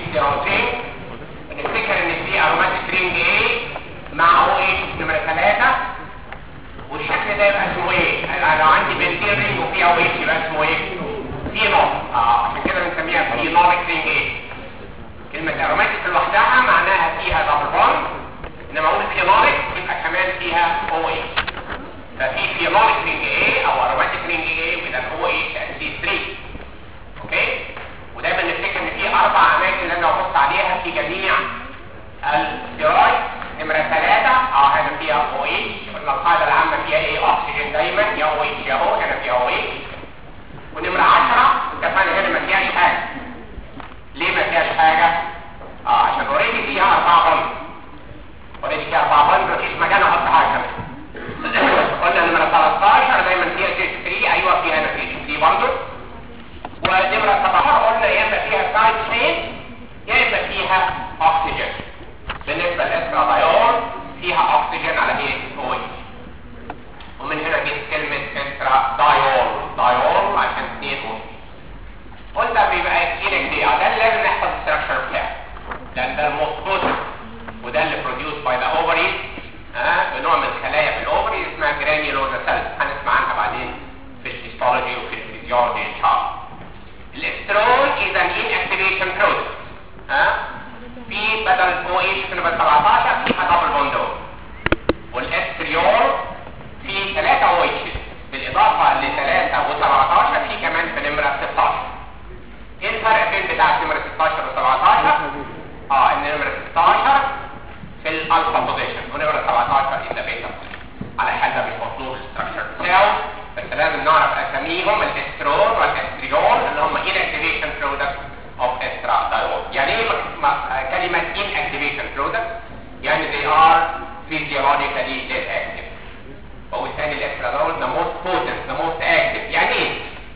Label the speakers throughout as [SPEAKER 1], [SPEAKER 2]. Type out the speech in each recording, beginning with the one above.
[SPEAKER 1] ستيروزين نفتكر ان في اروماتيك رينج ايه مع او اتش نمرة ثلاثة والشكل ده يبقى اسمه ايه؟ انا لو عندي بنتين رينج وفيها او اتش يبقى اسمه ايه؟ فينول اه عشان كده بنسميها فينوليك رينج ايه؟ كلمة اروماتيك لوحدها معناها فيها دبل بوند انما اقول فينوليك يبقى كمان فيها او اتش ففي فينوليك رينج ايه او اروماتيك رينج ايه with an OH and C3 اوكي ودايما نفتكر ان في اربع اماكن اللي انا ببص عليها في جميع الستيرويد نمرة ثلاثة اه هنا فيها او اتش قلنا القاعدة العامة فيها ايه اكسجين دايما يا او اتش يا او هنا فيها او اتش ونمرة 10 اتفقنا هنا ما فيهاش حاجة ليه ما فيهاش حاجة؟ اه عشان اوريدي فيها اربعة بند اوريدي فيها اربعة بند مفيش مجال احط حاجة كمان قلنا نمرة 13 دايما فيها سي 3 ايوه فيها هنا سي 3 برضه ونمرة 17 قلنا يا اما فيها سايد شين يا اما فيها اكسجين بالنسبة للاسرادايول فيها اكسجين على ايه؟ او ومن هنا جت كلمة انترا دايول دايول عشان اثنين او قلنا بيبقى كتير كتير ده اللي لازم نحفظ الستراكشر بتاعه لان ده الموست بوزيتيف وده اللي produced by the ovaries ها بنوع من الخلايا في الاوفري اسمها جرانيولوزا سيلز هنسمع عنها بعدين في الهيستولوجي وفي الفيزيولوجي ان شاء الله الاسترول is an inactivation process ها في بدل او اتش في نمبر 17 فيها دبل بوندو والاستريول في 3 او اتش بالاضافه ل 3 و17 في كمان في نمره 16 ايه الفرق بين بتاعت نمره 16 و17 اه ان نمره 16 في الالفا بوزيشن ونمره 17 ان بيتا على حال ده مش مطلوب الاستراكشر بتاعه بس لازم نعرف اساميهم الاسترول والاستريول اللي هم inactivation products of estradiol يعني ايه كلمه inactivation products يعني they are physiologically less active وبالتالي الاسترادول the most potent the most active يعني ايه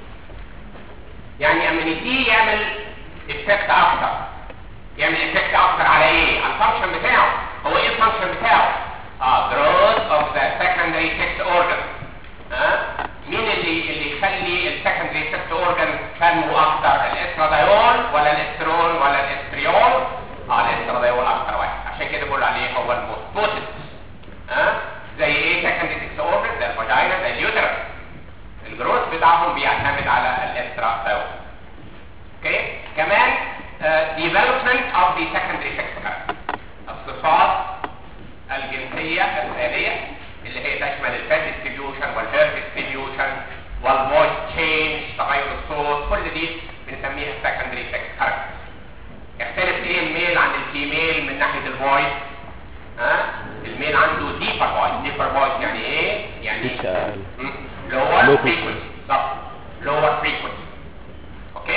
[SPEAKER 1] يعني امنيتي يعمل افكت اكتر يعمل افكت اكتر على ايه على الفانكشن بتاعه هو ايه الفانكشن بتاعه اه growth of the secondary sex organ ها مين اللي اللي يخلي السكندري سكس اورجان تنمو اكتر الاسترادايول ولا الاسترون ولا الاستريول اه الاسترادايول اكتر واحد عشان كده بقول عليه هو الموست بوتنت ها زي ايه سكندري سكس اورجان زي الفاجينا زي اليوترس الجروث بتاعهم بيعتمد على الاسترادايول اوكي كمان uh, development of the secondary sex organ الصفات الجنسية الثانية اللي هي تشمل الفات ديستريبيوشن والهير ديستريبيوشن والفويس تشينج تغير الصوت كل دي بنسميها secondary sex characters يختلف ايه الميل عن الفيميل من ناحية الفويس ها الميل عنده ديبر فويس ديبر فويس يعني ايه يعني lower frequency بالظبط lower frequency اوكي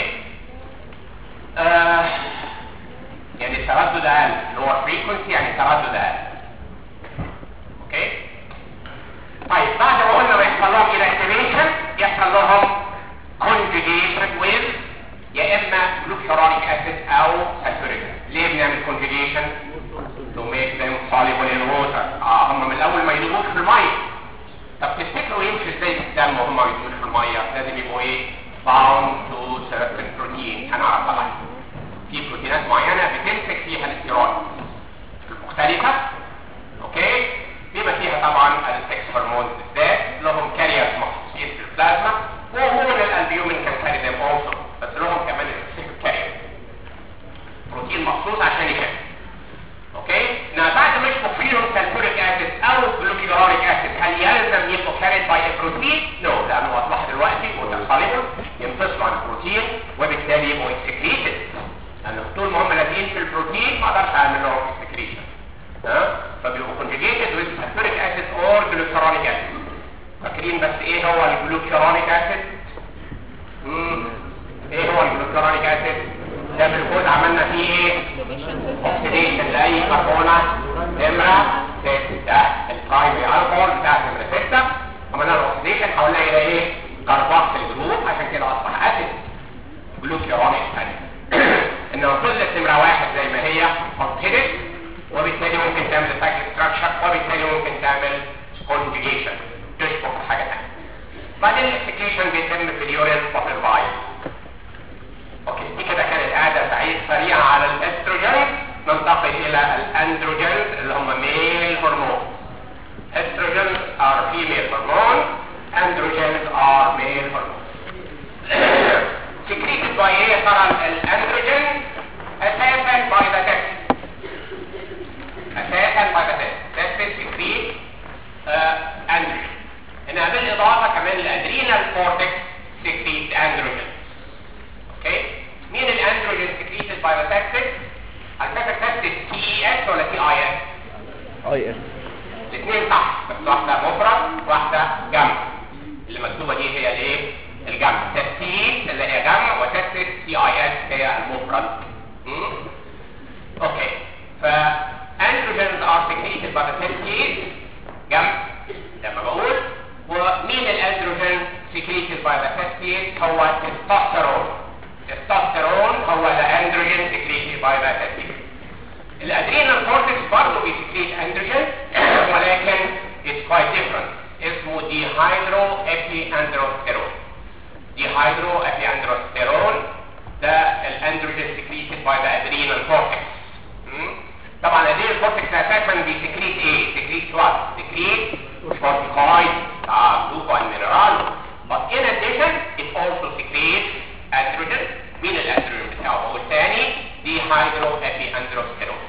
[SPEAKER 1] آه يعني تردد اقل lower frequency يعني تردد اقل اوكي طيب بعد ما قلنا بيحصل لهم inactivation يحصل لهم conjugation with يا اما glucuronic acid او sulfuric acid ليه بنعمل conjugation to make them soluble in water اه هم من الاول ما يدوبوش في الميه طب تفتكروا يمشي ازاي في الدم وهم ما يدوبوش في الميه لازم يبقوا ايه bound to certain protein هنعرف طبعا في بروتينات معينه بتمسك فيها الاستيرويد مختلفه اوكي بما فيها طبعا السكس هرمونز بالذات لهم كاريرز مخصوصين في البلازما وهرمون الالبيومين كان كاري ذيم اولسو بس لهم كمان سبيسيفيك كارير بروتين مخصوص عشان يكمل اوكي نا بعد ما يشبك فيهم سلفوريك اسيد او جلوكيرونيك اسيد هل يلزم يبقوا كاريد باي بروتين؟ نو no. لانه اصبح دلوقتي متصلبه ينفصلوا عن البروتين وبالتالي يبقوا اكسكريتد لان طول ما هم لازقين في البروتين ما اقدرش اعمل لهم اكسكريشن ها فبيبقوا conjugated with sulfuric acid or glucuronic acid فاكرين بس ايه هو الجلوكرونيك اسيد ايه هو الجلوكرونيك اسيد ده بالكود عملنا فيه ايه اوكسيديشن لاي كربونه نمره 6 ده البرايمري الكحول بتاع نمره 6 عملنا له اوكسيديشن حولنا الى ايه كربوكسيل جروب عشان كده اصبح اسيد جلوكرونيك اسيد انما فضلت نمره واحد زي ما هي اوكسيديت وبالتالي ممكن تعمل سايكل ستراكشر وبالتالي ممكن تعمل كونجيجيشن تشبك في حاجه ثانيه بعدين الاكسكريشن بيتم في اليورين وفي الفايل اوكي دي كده كانت قاعده سعيد سريعه على الاس by the testis على فكره testis تي اي اس ولا تي اي اس
[SPEAKER 2] اي اس
[SPEAKER 1] الاثنين صح بس واحده مفرد واحده جمع اللي مكتوبه دي هي الايه الجمع تستيس اللي هي جمع وتستس تي اي اس هي المفرد مم؟ اوكي ف androgens are secreted by the testes جمع لما بقول ومين الاندروجين secreted by the testes هو التستوستيرون التستوستيرون هو الاندروجين secreted by the testes الادرينال كورتكس برضه بيسكريت اندروجين ولكن it's quite different اسمه ديهايدرو ابي اندروستيرون ديهايدرو ابي اندروستيرون ده الاندروجين secreted by the adrenal cortex مم؟ طبعا الادرينال كورتكس اساسا بيسكريت ايه سكريت وات سكريت كورتيكويد اه جلوكو مينرال but in addition it also secretes androgen مين الاندروجين بتاعه هو الثاني ديهايدرو ابي اندروستيرون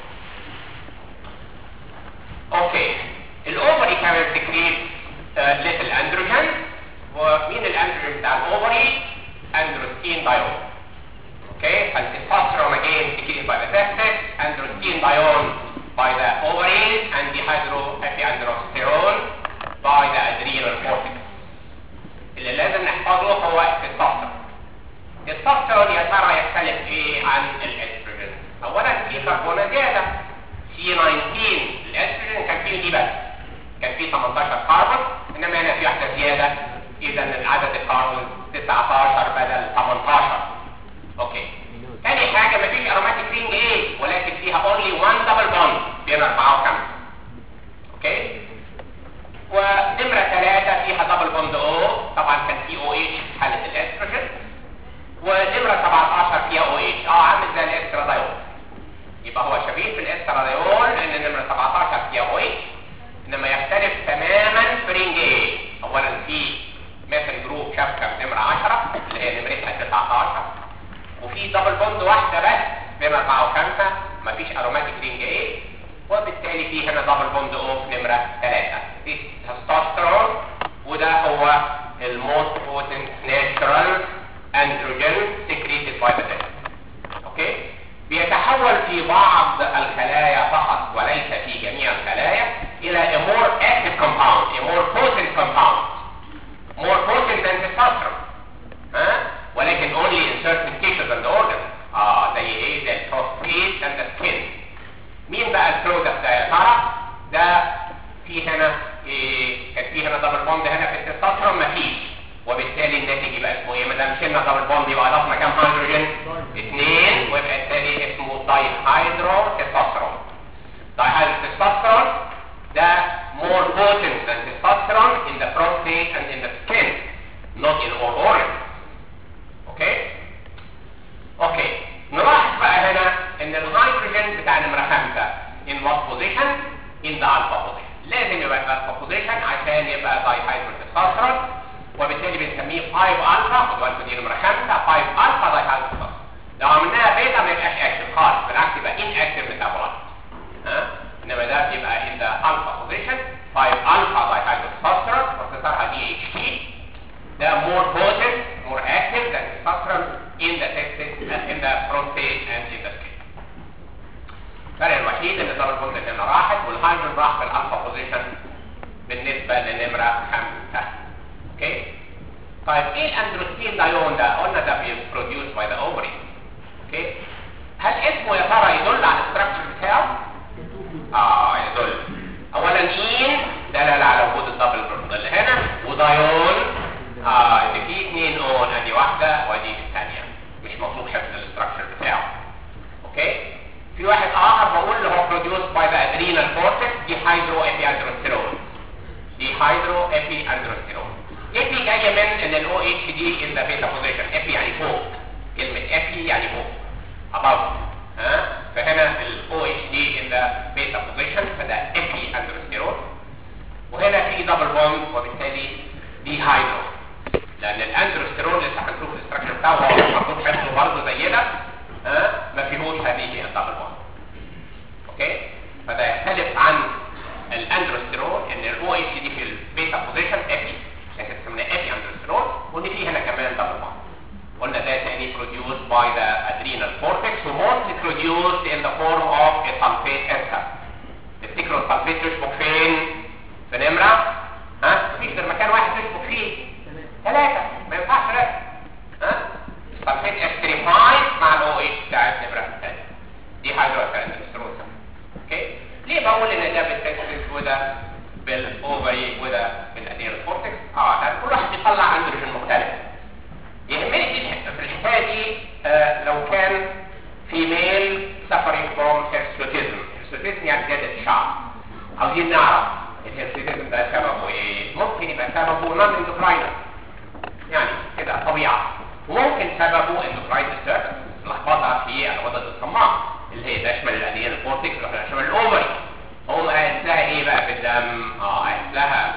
[SPEAKER 1] اوكي الاوفري كمان سكريت ليتل اندروجين ومين الاندروجين بتاع الاوفري اندروستين دايون اوكي التستوستيرون again secreted by the testes androstenedione dione by the ovaries and dihydroepiandrosterone by the adrenal cortex اللي لازم نحفظه هو التستوستيرون التستوستيرون يا ترى يختلف ايه عن الاستروجين اولا في كربونات زياده سي 19 الاستروجين كان فيه دي بس كان فيه 18 كربون انما هنا في واحده زياده اذا العدد الكربون 19 بدل 18 اوكي تاني حاجه مفيش اروماتيك رينج ايه ولكن فيها اونلي وان دبل بوند بين 4 و5 اوكي ونمره ثلاثه فيها دبل بوند او طبعا كان في او اتش في حاله الاستروجين ونمره 17 فيها او اتش اه عامل زي الاسترادايول يبقى هو شبيه بالاسترادايول لان نمره 17 فيها او اتش انما يختلف تماما في رينج ايه اولا في مثل جروب شبكه نمره 10 اللي هي نمرتها 19 وفي دبل بوند واحده بس بين 4 و5 مفيش اروماتيك رينج ايه وبالتالي في هنا دبل بوند او في نمره 3 دي تستوستيرون وده هو الموست بوتنت ناتشرال اندروجين سكريتد باي ذا اوكي بيتحول في بعض الخلايا فقط وليس في جميع الخلايا الى a more active compound a more potent compound more potent than testosterone ها ولكن only in certain tissues and organs اه زي ايه زي البروستيت and the skin مين بقى البرودكت ده يا ترى ده في هنا إيه كان في هنا دبل بوند هنا في التستوستيرون مفيش وبالتالي الناتج يبقى اسمه ايه ما دام شلنا دبل بوند يبقى اضفنا كام هيدروجين اثنين ويبقى التالي اسمه داي هيدرو تستوستيرون داي هيدرو تستوستيرون ده more potent than testosterone in the prostate and in the skin not in all organs اوكي اوكي نلاحظ بقى هنا ان الهيدروجين بتاع نمره 5 in what position in the alpha position لازم يبقى في alpha position عشان يبقى dihydrotestosterone وبالتالي بنسميه 5 الفا خدوا بالكم دي نمره 5 5 الفا dihydrotestosterone لو عملناها بيتا ما يبقاش اكتف خالص بالعكس يبقى inactive metabolite ها انما ده بيبقى in the alpha position 5 الفا dihydrotestosterone واختصارها دي اتش تي ده more potent more active than testosterone in the testis in the prostate and in the skin الفرق الوحيد ان الدبل بوند هنا راحت والهيدروجين راح في الالفا بوزيشن بالنسبه لنمره 5 اوكي طيب ايه الاندروستين دايون ده قلنا ده بيبروديوس باي ذا اوفري اوكي هل اسمه يا ترى يدل على الاستراكشر بتاعه اه يدل اولا اين دلالة على وجود الدبل بوند اللي هنا ودايون اه ان في اثنين اون ادي واحده وادي الثانيه مش مطلوب حفظ الاستراكشر بتاعه اوكي في واحد اخر بقول اللي هو produced by the adrenal cortex dehydroepiandrosterone dehydroepiandrosterone epi جايه من ان ال OH دي in the beta position epi يعني فوق كلمه epi يعني فوق above ها فهنا ال OH دي in the beta position فده epiandrosterone وهنا في دبل بوند وبالتالي ديهايدرو لان الاندروستيرون لسه هنشوف الاستراكشر بتاعه هو مطلوب حفظه برضه زي ده ها ما فيهوش هذه الدبل بوند اوكي فده يختلف عن الاندروستيرون ان الاو اتش دي في البيتا بوزيشن ابي عشان كده سميناه ابي اندروستيرون وان في هنا كمان دبل بوند قلنا ده تاني produced by the adrenal cortex وموستلي produced in the form of a sulfate ester تفتكروا السلفيت تشبك فين في نمرة ها مفيش غير مكان واحد تشبك فيه ثلاثة ما ينفعش لا ها السلفيت استريفايد مع الاو اتش بتاعت نمرة ثلاثة دي هيدروكالسترول اوكي ليه بقول ان ده بالتكسس وده بالاوفري وده بالادير كورتكس اه لان كل واحد بيطلع اندروجين مختلف يهمني دي الحته في الحكايه دي آه لو كان فيميل suffering from hirsutism hirsutism يعني زياده شعر عاوزين نعرف الهيرسوتيزم ده سببه ايه ممكن يبقى سببه نون اندوكراين يعني كده طبيعه وممكن سببه اندوكراين ديستربنس لخبطه في الغدد الصماء اللي هي تشمل الاديان الكورتكس وتشمل الاوفري هم قالت لها ايه بقى في الدم اه قالت لها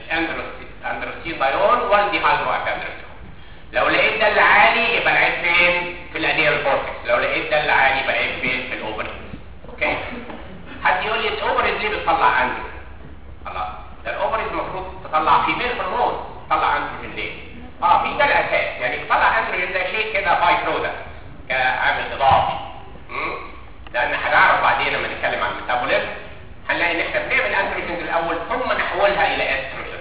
[SPEAKER 1] الاندروستين دايون والديهايدرو اكاندروستين لو لقيت ده اللي عالي يبقى العيب فين في الاديان الكورتكس لو لقيت ده اللي عالي يبقى العيب فين في الاوفري اوكي حد يقول لي الاوفريز ليه بتطلع اندروجين خلاص ده الاوفريز المفروض تطلع فيميل هرمون تطلع اندروجين ليه اه في ده الاساس يعني بتطلع اندروجين ده شيء كده باي برودكت كعامل اضافي مم؟ لان هنعرف بعدين لما نتكلم عن الميتابوليزم هنلاقي ان احنا بنعمل اندروجينز الاول ثم نحولها الى استروجين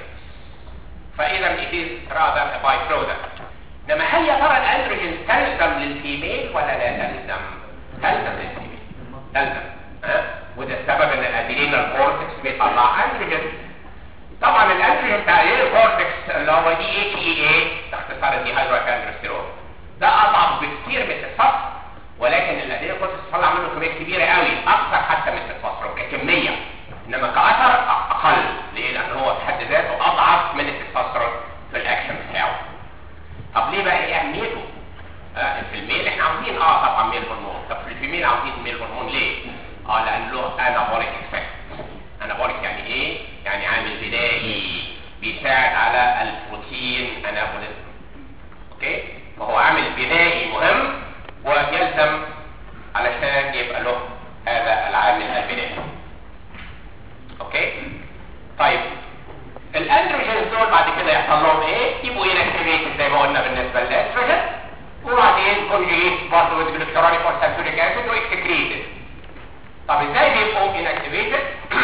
[SPEAKER 1] فاذا it is rather a by product انما هل يا ترى الاندروجين تلزم للفيميل ولا لا تلزم تلزم للفيميل تلزم ها وده السبب ان الادرينال كورتكس بيطلع اندروجين طبعا الاندروجين بتاع الكورتكس اللي هو دي اتش اي اي اختصار الدي هيدروكاندروستيرون ده اضعف بكثير من التصفر ولكن الادرينال كورتكس طلع منه كميه كبيره قوي اكثر حتى من التصفر ككميه انما كاثر اقل ليه لان هو في حد ذاته اضعف من التصفر في الاكشن بتاعه طب ليه بقى ايه اهميته آه في الميل احنا عاوزين اه طبعا ميل هرمون طب في الفيميل عاوزين ميل هرمون ليه اه لان له انابوليك افكت انابوليك يعني ايه يعني عامل بدائي بيساعد على البروتين انابوليزم اوكي فهو عامل بدائي مهم ويلزم علشان يبقى له هذا العامل البدائي اوكي طيب الاندروجينز دول بعد كده يحصل لهم ايه يبقوا انكتيفيتد زي ما قلنا بالنسبه للاستروجين وبعدين كونجيت برضه with glucuronic or sulfuric acid واكسكريتد طب ازاي بيبقوا انكتيفيتد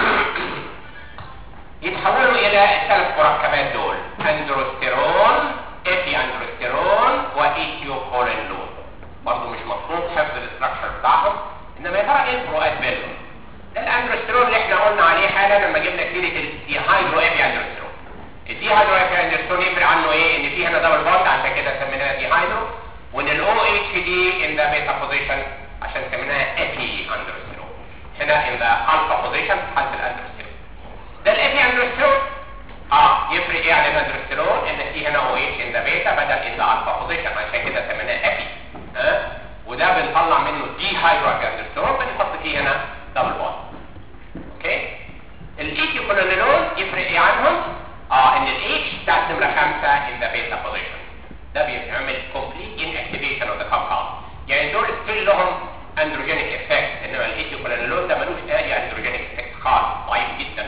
[SPEAKER 1] يتحولوا الى الثلاث مركبات دول اندروستيرون ابي اندروستيرون وايثيوكولينول برضه مش مفروض حفظ الاستراكشر بتاعهم انما يا ترى ايه الفروقات بينهم ده الاندروستيرون اللي احنا قلنا عليه حالا لما جبنا سيره الديهايدرو ابي اندروستيرون الديهايدرو ابي اندروستيرون يفرق عنه ايه ان في هنا دبل بوند عشان كده سميناها ديهايدرو وان الاو اتش دي ان ذا بيتا بوزيشن عشان سميناها ابي اندروستيرون هنا ان ذا الفا بوزيشن حالة الاندروستيرون ده الابي اندروستيرون اه يفرق ايه عن الاندروستيرون ان في هنا او اتش ان ذا بيتا بدل ان ذا الفا بوزيشن عشان كده سميناه ابي ها أه؟ وده بنطلع منه دي هيدرو اندروستيرون بنحط فيه هنا دبل بوند اوكي الايثيوكولينول يفرق ايه عنهم اه ان الاتش بتاعت نمره 5 ان ذا بيتا بوزيشن ده بيعمل كومبليت ان اكتيفيشن اوف ذا كومباوند يعني دول ستيل لهم اندروجينيك افكت انما الايثيوكولينول ده ملوش اي اندروجينيك افكت خالص ضعيف جدا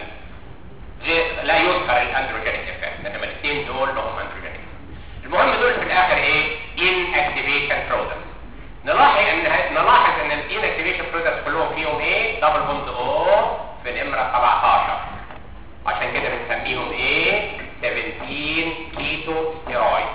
[SPEAKER 1] لا يذكر الاندروجينيك افكت انما الاثنين دول لهم اندروجينيك المهم دول في الاخر ايه ان اكتيفيشن برودكت نلاحظ ان نلاحظ ان الان اكتيفيشن برودكت كلهم فيهم ايه دبل بوند او في نمره 17 عشان كده بنسميهم ايه 17 كيتو ستيرويد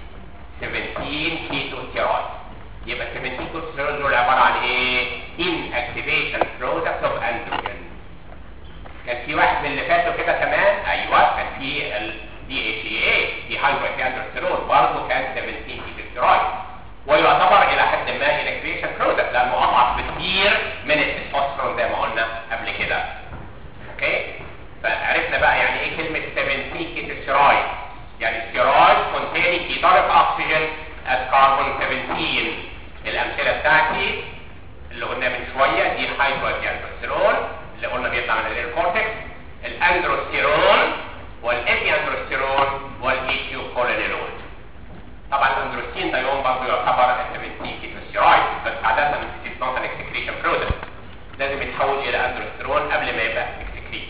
[SPEAKER 1] 17 كيتو ستيرويد يبقى 17 كيتو ستيرويد دول عباره عن ايه ان اكتيفيشن برودكت اوف اندروجين كان في واحد من اللي فاتوا كده كمان ايوه كان في ال دي اتش اي دي هايدروكاندروستيرون برضه كان 17 كيتو ستيرويد ويعتبر الى حد ما انكريشن برودكت لانه اضعف بكثير من التستوستيرون زي ما قلنا قبل كده اوكي فعرفنا بقى يعني ايه كلمه 17 كيتوستيرويد يعني ستيرويد containing كيتاريك oxygen at carbon 17 الامثله بتاعتي اللي قلنا من شويه دي هايدروكاندروستيرون اللي قلنا بيطلع من الكورتكس الاندروستيرون والابي اندروستيرون والايثيوكولينول طبعا الاندروستين ده يوم برضه يعتبر 17 كيتوستيرويد بس عاده it's not an excretion product لازم يتحول الى اندروستيرون قبل ما يبقى اكسكريت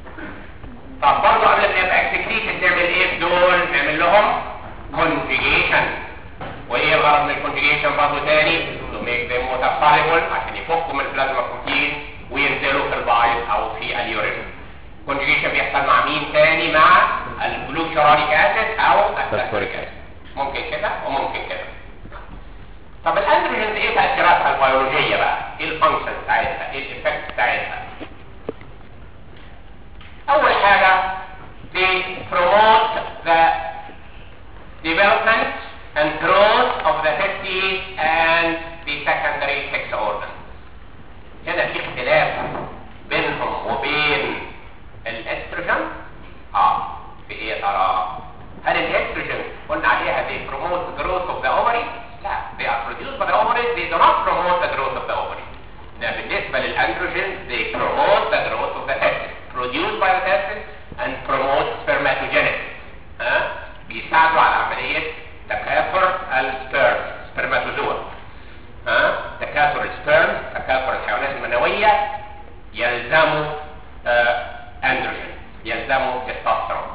[SPEAKER 1] طب برضه قبل ما يبقى اكسكريت نعمل ايه في دول نعمل لهم كونجيجيشن وايه الغرض من الكونجيجيشن برضه تاني to make them water soluble عشان يعني يفكوا من البلازما بروتين وينزلوا في البايض او في اليورين كونجيشن بيحصل مع مين تاني مع الجلوكيرونيك اسيد او الفوسفوريك اسيد ممكن كده وممكن كده طب الاندروجينز ايه تاثيراتها البيولوجيه بقى ايه الفانكشن بتاعتها ايه الايفكت بتاعتها اول حاجه they promote the development and growth of the testes and the secondary sex organs هنا في اختلاف بينهم وبين الاستروجين اه في ايه يا ترى هل الاستروجين قلنا عليها they promote the growth of the ovary لا they are produced by the ovaries they do not promote the growth of the ovary ده بالنسبه للاندروجين they promote the growth of the testes produced by the testes and promote spermatogenesis ها بيساعدوا على عمليه تكاثر السبيرم سبرماتوزوا ها تكاثر السبيرم تكاثر الحيوانات المنويه يلزموا آه اندروجين يلزموا تستوستيرون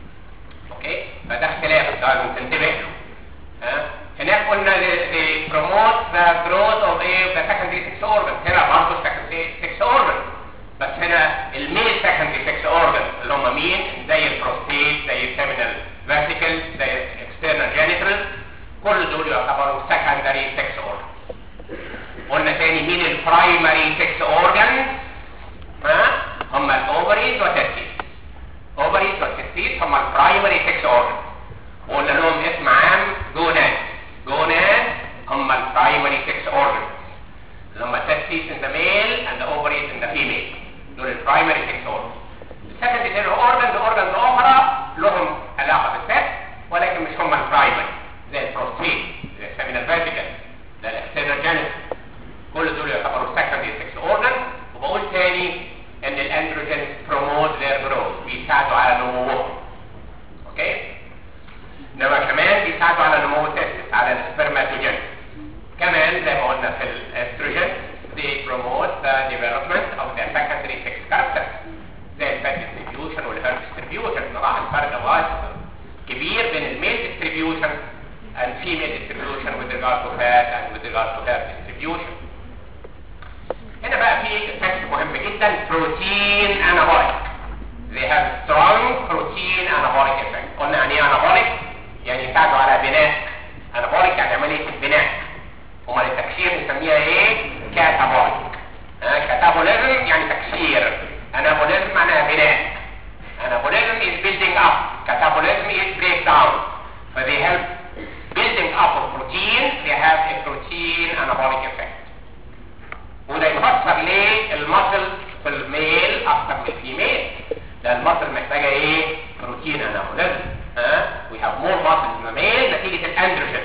[SPEAKER 1] اوكي فده اختلاف ده لازم تنتبه له ها هناك قلنا they promote the growth of a the secondary sex organ هنا برضه secondary sex organ بس هنا الميل secondary sex organ اللي هم مين زي البروستيت زي السيمينال فاسيكل زي الاكسترنال جينيتال كل دول يعتبروا secondary sex organ قلنا تاني مين البرايمري sex organ ها هم الاوفريز والتستيس اوفريز والتستيس هم البرايمري sex organ وقلنا لهم اسم عام جوناد جوناد هم البرايمري sex organs اللي هم testes in the male and the ovaries in the female دول البرايمري sex organs السكندري organs organs اخرى لهم علاقه بالسكس ولكن مش هم البرايمري زي البروستيت زي السيمينال فاسيكال زي الاكسترنال جينيتال كل دول يعتبروا secondary sex organs وبقول تاني ان الاندروجينز promote their growth بيساعدوا على نموهم اوكي انما كمان بيساعدوا على نمو التستس على السبرماتوجينيس كمان زي ما قلنا في الاستروجين they promote the development of the secondary sex characters زي الفات distribution والهيرب distribution طبعا الفرق واسع كبير بين الميل distribution and female distribution with regard to fat and with regard to hair distribution هنا بقى في effect مهم جدا protein anabolic they have strong protein anabolic effect قلنا يعني ايه anabolic يعني يساعدوا على بناء anabolic يعني عملية البناء امال التكسير نسميها ايه كاتابوليك ها كاتابوليزم يعني تكسير انابوليزم معناها بناء anabolism is building up catabolism is breakdown ف they help building up of protein they have a protein anabolic effect وده يفسر ليه المصل في الميل اكتر من الفيميل ده المصل محتاجه ايه بروتين انابوليزم ها we have more muscle in the male نتيجه الاندروجين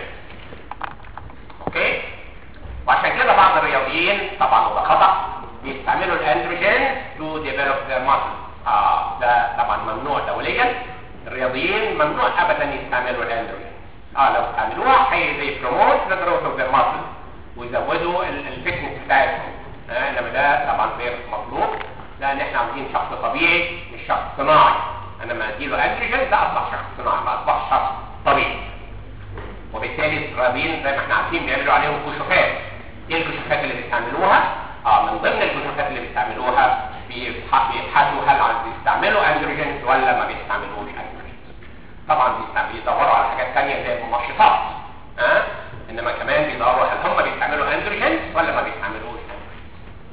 [SPEAKER 1] اوكي وعشان كده بعض الرياضيين طبعا وده خطا بيستعملوا الاندروجين to develop their muscle اه ده طبعا ممنوع دوليا الرياضيين ممنوع ابدا يستعملوا الاندروجين اه لو استعملوها هي زي بروموت ذا جروث اوف ذا ماسل ويزودوا الفتنس بتاعتهم آه انما ده طبعا غير مطلوب لان احنا عاوزين شخص طبيعي مش شخص صناعي انا ما اديله اندروجين ده اصبح شخص صناعي ما اصبح شخص طبيعي وبالتالي الرياضيين زي ما احنا عارفين بيعملوا عليهم كشوفات ايه الكشوفات اللي بيستعملوها اه من ضمن الكشوفات اللي بيستعملوها بيبحثوا هل عايز يستعملوا اندروجينز ولا ما بيستعملوش اندروجينز طبعا بيدوروا على حاجات ثانيه زي المنشطات ها آه؟ انما كمان بيدوروا هل هم بيستعملوا اندروجينز ولا ما بيستعملوش اندروجينز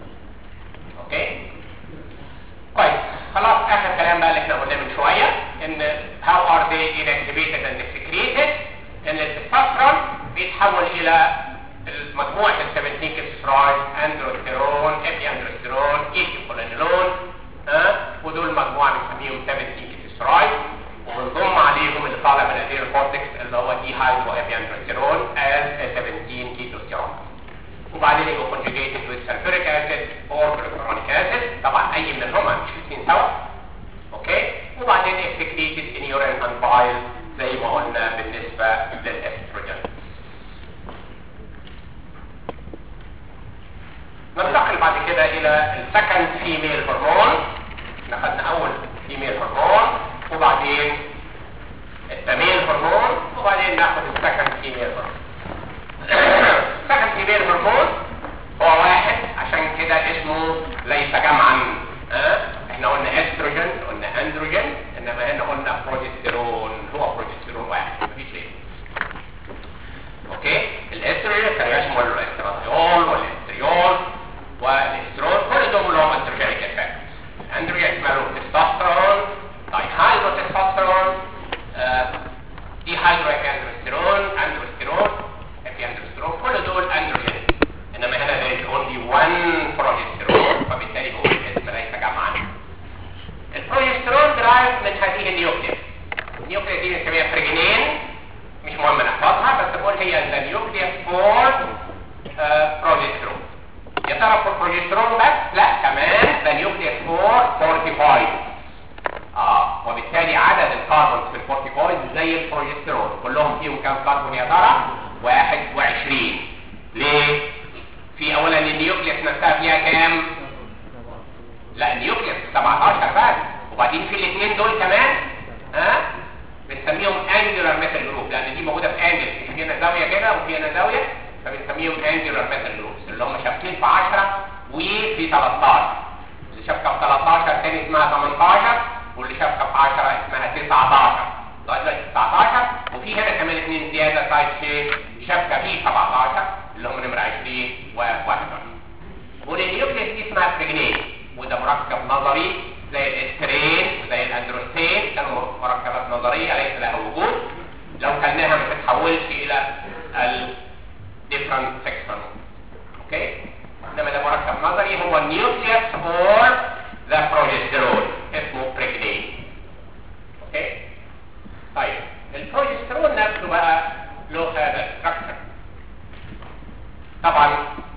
[SPEAKER 1] اوكي طيب خلاص اخر كلام بقى اللي احنا قلناه من شويه ان how are they inactivated and secreted ان التستوستيرون بيتحول الى مجموعه ال 17 كيسترويد اندروستيرون ابي اندروستيرون ايثيكولينولون ها ودول مجموعه بنسميهم 17 كيسترويد وبنضم عليهم اللي طالع من الادير كورتكس اللي هو دي هايدرو ابي اندروستيرون از 17 كيتوستيرون وبعدين يبقوا conjugated with sulfuric acid or glucuronic acid طبعا اي منهم مش الاثنين سوا اوكي وبعدين excreted in urine and bile زي ما قلنا بالنسبه للاستروجين ننتقل بعد كده الى السكند فيميل هرمون احنا خدنا اول فيميل هرمون وبعدين التميل هرمون وبعدين ناخد السكند فيميل هرمون السكند فيميل هرمون هو واحد جمعا ها احنا قلنا استروجين قلنا اندروجين انما هنا قلنا بروجستيرون هو بروجستيرون واحد مفيش غيره اوكي الاستروجين كان يشمل الاستراديول والاستريول والاسترون كل دول اللي هم استروجينيك افكت الاندروجين يشملوا التستوستيرون دايهايدرو تستوستيرون دي هايدرو اندروستيرون اندروستيرون اندروستيرون كل دول اندروجين انما هنا there is only one progesterone فبالتالي بقول الاسم ليس جمعا البروجسترون درايف من هذه النيوكليس النيوكليس دي بنسميها بريجنين مش مهم نحفظها بس بقول هي النيوكليس فور بروجسترون يا ترى فور بروجسترون بس لا كمان ذا نيوكليس فور فورتيفايد اه وبالتالي عدد الكربونز في الفورتيفايد زي البروجسترون كلهم فيهم كام كربون يا ترى 21 ليه في اولا النيوكليس نفسها فيها كام لا النيوكليس 17 بس وبعدين في الاثنين دول كمان ها أه؟ بنسميهم انجلر ميثل جروب لان دي موجوده في انجل في هنا زاويه كده وفي هنا زاويه فبنسميهم انجلر ميثل جروبس اللي هم شابكين في 10 وفي 13 اللي شابكه في 13 تاني اسمها 18 واللي شابكه في 10 اسمها 19 لغايه دلوقتي 19 وفي هنا كمان اثنين زياده سايد شيب شابكه في 17 اللي هم نمره 20 و 21 والنيوكليس دي اسمها بريجنين وده مركب نظري زي الاسترين وزي الاندروستين كانوا مركبات نظريه ليس لها وجود لو كلناها ما تتحولش الى ال different section اوكي انما ده مركب نظري هو النيوكليس فور ذا بروجسترون اسمه بريجنين اوكي طيب البروجسترون نفسه بقى له هذا الستراكشر طبعا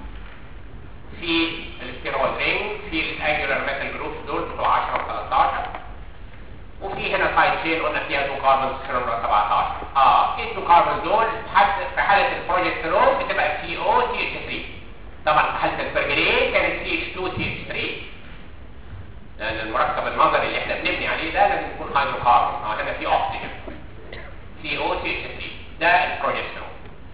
[SPEAKER 1] في الاستيرويد رينج في الانجولار ميتال جروبس دول بتوع 10 و 13 وفي هنا سايد شين قلنا فيها تو كاربونز نمره 17 اه في التو كاربونز دول في حاله البروجسترون بتبقى سي او سي اتش 3 طبعا في حاله البرجرين كانت سي اتش 2 سي اتش 3 لان المركب النظري اللي احنا بنبني عليه ده لازم يكون هيدروكاربون اه هنا في اوكسجين سي او سي اتش 3 ده البروجسترون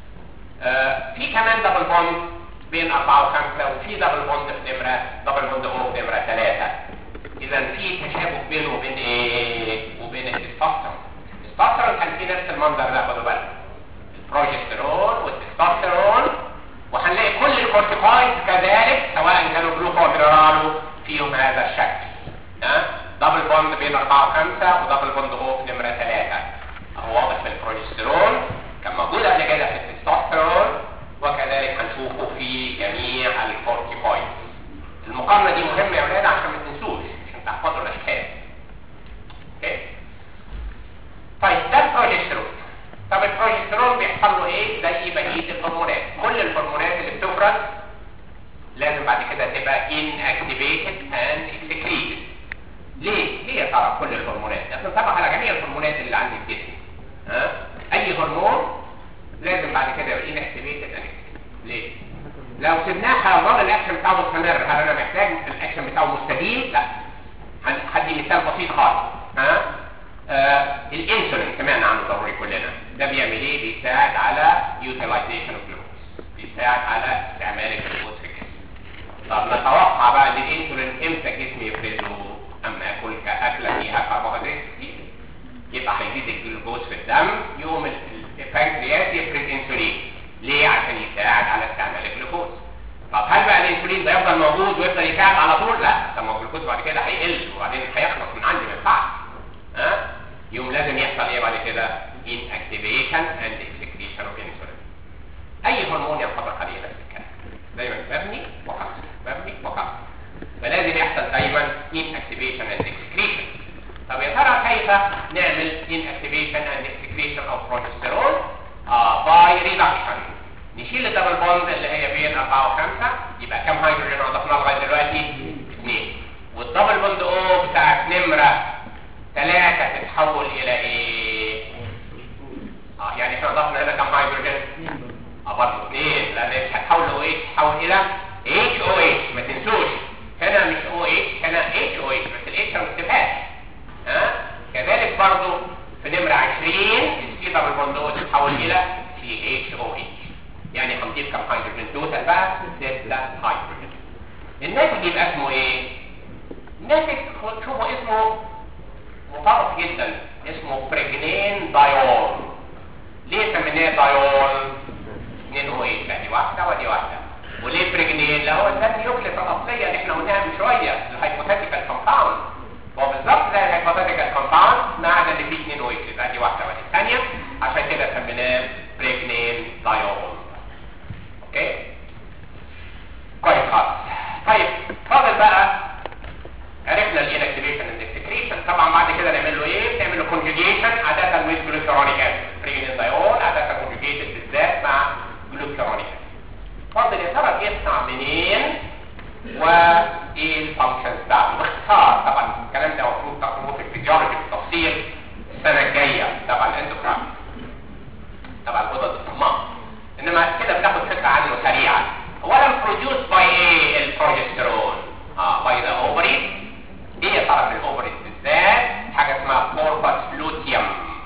[SPEAKER 1] آه في كمان دبل بوند بين 4 و5 وفي دبل بوند في نمره دبل بوند او في نمره 3 اذا في تشابك بينه وبين ايه وبين التستوستيرون التستوستيرون كان في نفس المنظر ده خدوا بالكم البروجسترون والتستوستيرون وهنلاقي كل الكورتيكويد كذلك سواء كانوا جلوكوميرالو فيهم هذا الشكل ها دبل بوند بين 4 و5 ودبل بوند او في نمره 3 اهو واضح في البروجسترون كان موجود قبل كده في التستوستيرون وكذلك هنشوفه في جميع الكورتيكويد المقارنه دي مهمه يا ولاد عشان ما تنسوش عشان تحفظوا الاشكال اوكي طيب ده البروجسترون طب البروجسترون بيحصل له ايه زي بقيه الهرمونات كل الهرمونات اللي بتفرز لازم بعد كده تبقى inactivated and excreted ليه؟ ليه يا ترى كل الهرمونات؟ لازم طبعا على جميع الهرمونات اللي عند الجسم ها؟ اي هرمون لازم بعد كده يبقى inactivated and excreted ليه؟ لو سبناها ظل الاكشن بتاعه مستمر هل انا محتاج الاكشن بتاعه مستديم؟ لا هدي مثال بسيط خالص ها؟ آه الانسولين سمعنا عنه ضروري كلنا ده بيعمل ايه؟ بيساعد على utilization of glucose بيساعد على استعمال الجلوكوز في الجسم طب نتوقع بقى ان الانسولين امتى جسمي يفرزه اما اكل اكله فيها كربوهيدرات كتير يبقى هيزيد الجلوكوز في الدم يقوم البنكرياس يفرز انسولين ليه عشان يساعد على استعمال الجلوكوز طب هل بقى الانسولين ده يفضل موجود ويفضل يساعد على طول لا طب ما الجلوكوز بعد كده هيقل وبعدين هيخلص من عندي ما ينفعش ها يوم لازم يحصل ايه بعد كده inactivation and excretion of insulin اي هرمون ينطبق عليه نفس الكلام دايما مبني وخلاص مبني وخلاص فلازم يحصل دايما inactivation and excretion طب يا ترى كيف نعمل inactivation and excretion of progesterone uh, by reduction نشيل الدبل بوند اللي هي بين 4 و5 يبقى كم هيدروجين اضفناه لغايه دلوقتي؟ 2 والدبل بوند او بتاعت نمره 3 تتحول الى ايه؟ اه يعني احنا اضفنا هنا كم هيدروجين؟ اه برضه 2 لان مش هتحول له ايه؟ تتحول الى اتش او اتش ما تنسوش هنا مش او اتش هنا اتش او اتش بس الاتش ما بتبقاش ها؟ كذلك برضه في نمره 20 السي دبل بوند او تتحول الى سي اتش او اتش يعني هنضيف كم هيدروجين توتال بقى 6 هيدروجين الناتج يبقى اسمه ايه ناتج شوفوا اسمه مطرف جدا اسمه بريجنين دايول ليه سميناه دايول 2 او 8 دي واحده ودي واحده وليه بريجنين لا هو ده النيوكليس الاصليه اللي احنا قلناها من شويه الهايبوثيتيكال كومباوند هو بالظبط زي الهايبوثيتيكال كومباوند ما عدا اللي فيه 2 او 8 دي واحده ودي الثانيه عشان كده سميناه بريجنين دايول اوكي كويس خالص طيب فاضل بقى عرفنا الانكتيفيشن اند السكريشن طبعا بعد كده نعمل له ايه بنعمل له كونجوجيشن عاده ويز جلوكرونيك اسيد بريجنين دايول عاده كونجوجيتد بالذات مع جلوكرونيك اسيد فاضل يا ترى بيصنع منين وايه الفانكشنز بتاعته باختصار طبعا الكلام ده المفروض تاخدوه في الفيزيولوجي بالتفصيل السنه الجايه طبعا الاندوكراين طبعا الغدد الصماء انما كده بناخد فكره عنه سريعا اولا produced by ايه البروجسترون اه by the ovary ايه يا ترى في الاوفري بالذات حاجه اسمها corpus luteum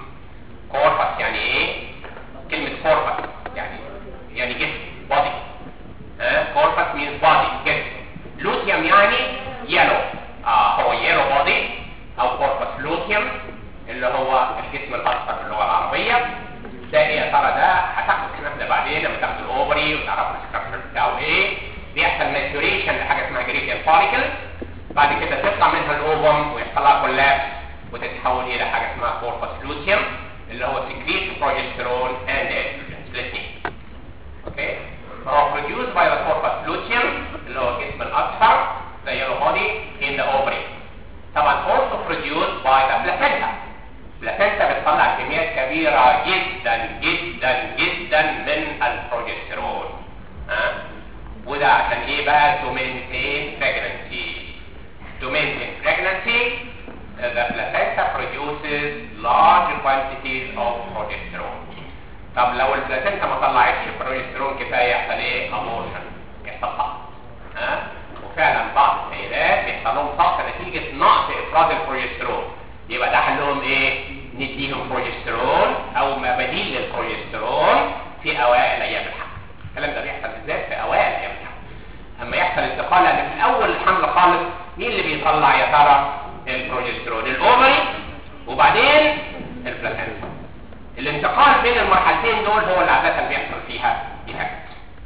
[SPEAKER 1] corpus يعني ايه كلمه corpus يعني يعني جسم body ها corpus means body جسم luteum يعني yellow اه هو yellow body او corpus luteum اللي هو الجسم الاصفر باللغه العربيه ده ايه يا ترى ده هتاخد الكلام ده بعدين لما تاخد الاوفري وتعرفوا الستراكشر بتاعه ايه بيحصل ماتوريشن لحاجه اسمها جريتيال فوليكل بعد كده تطلع منها الاوفم ويحصل لها كولابس وتتحول الى حاجه اسمها كوربس لوتيوم اللي هو سكريت بروجسترون اند استروجين الاثنين اوكي فهو produced by the corpus luteum اللي هو الجسم الاصفر the yellow body in the ovary طبعا also produced by the placenta placenta بتطلع كميات كبيرة جدا جدا جدا من البروجسترون ها وده عشان ايه بقى to maintain pregnancy to maintain pregnancy uh, the placenta produces large quantities of progesterone طب لو البلاسنتا ما طلعتش بروجسترون كفايه يحصل ايه abortion يحصل سقط ها وفعلا بعض السيدات بيحصل لهم سقط نتيجه نقص افراز البروجسترون يبقى ده حلهم ايه نديهم بروجسترون او ما بديل للبروجسترون في اوائل ايام الحمل الكلام ده بيحصل بالذات في اوائل ايام الحمل اما يحصل انتقال لان في الاول الحمل خالص مين اللي بيطلع يا ترى البروجسترون الاوفري وبعدين البلاسنتا الانتقال بين المرحلتين دول هو اللي عاده بيحصل فيها ديفكت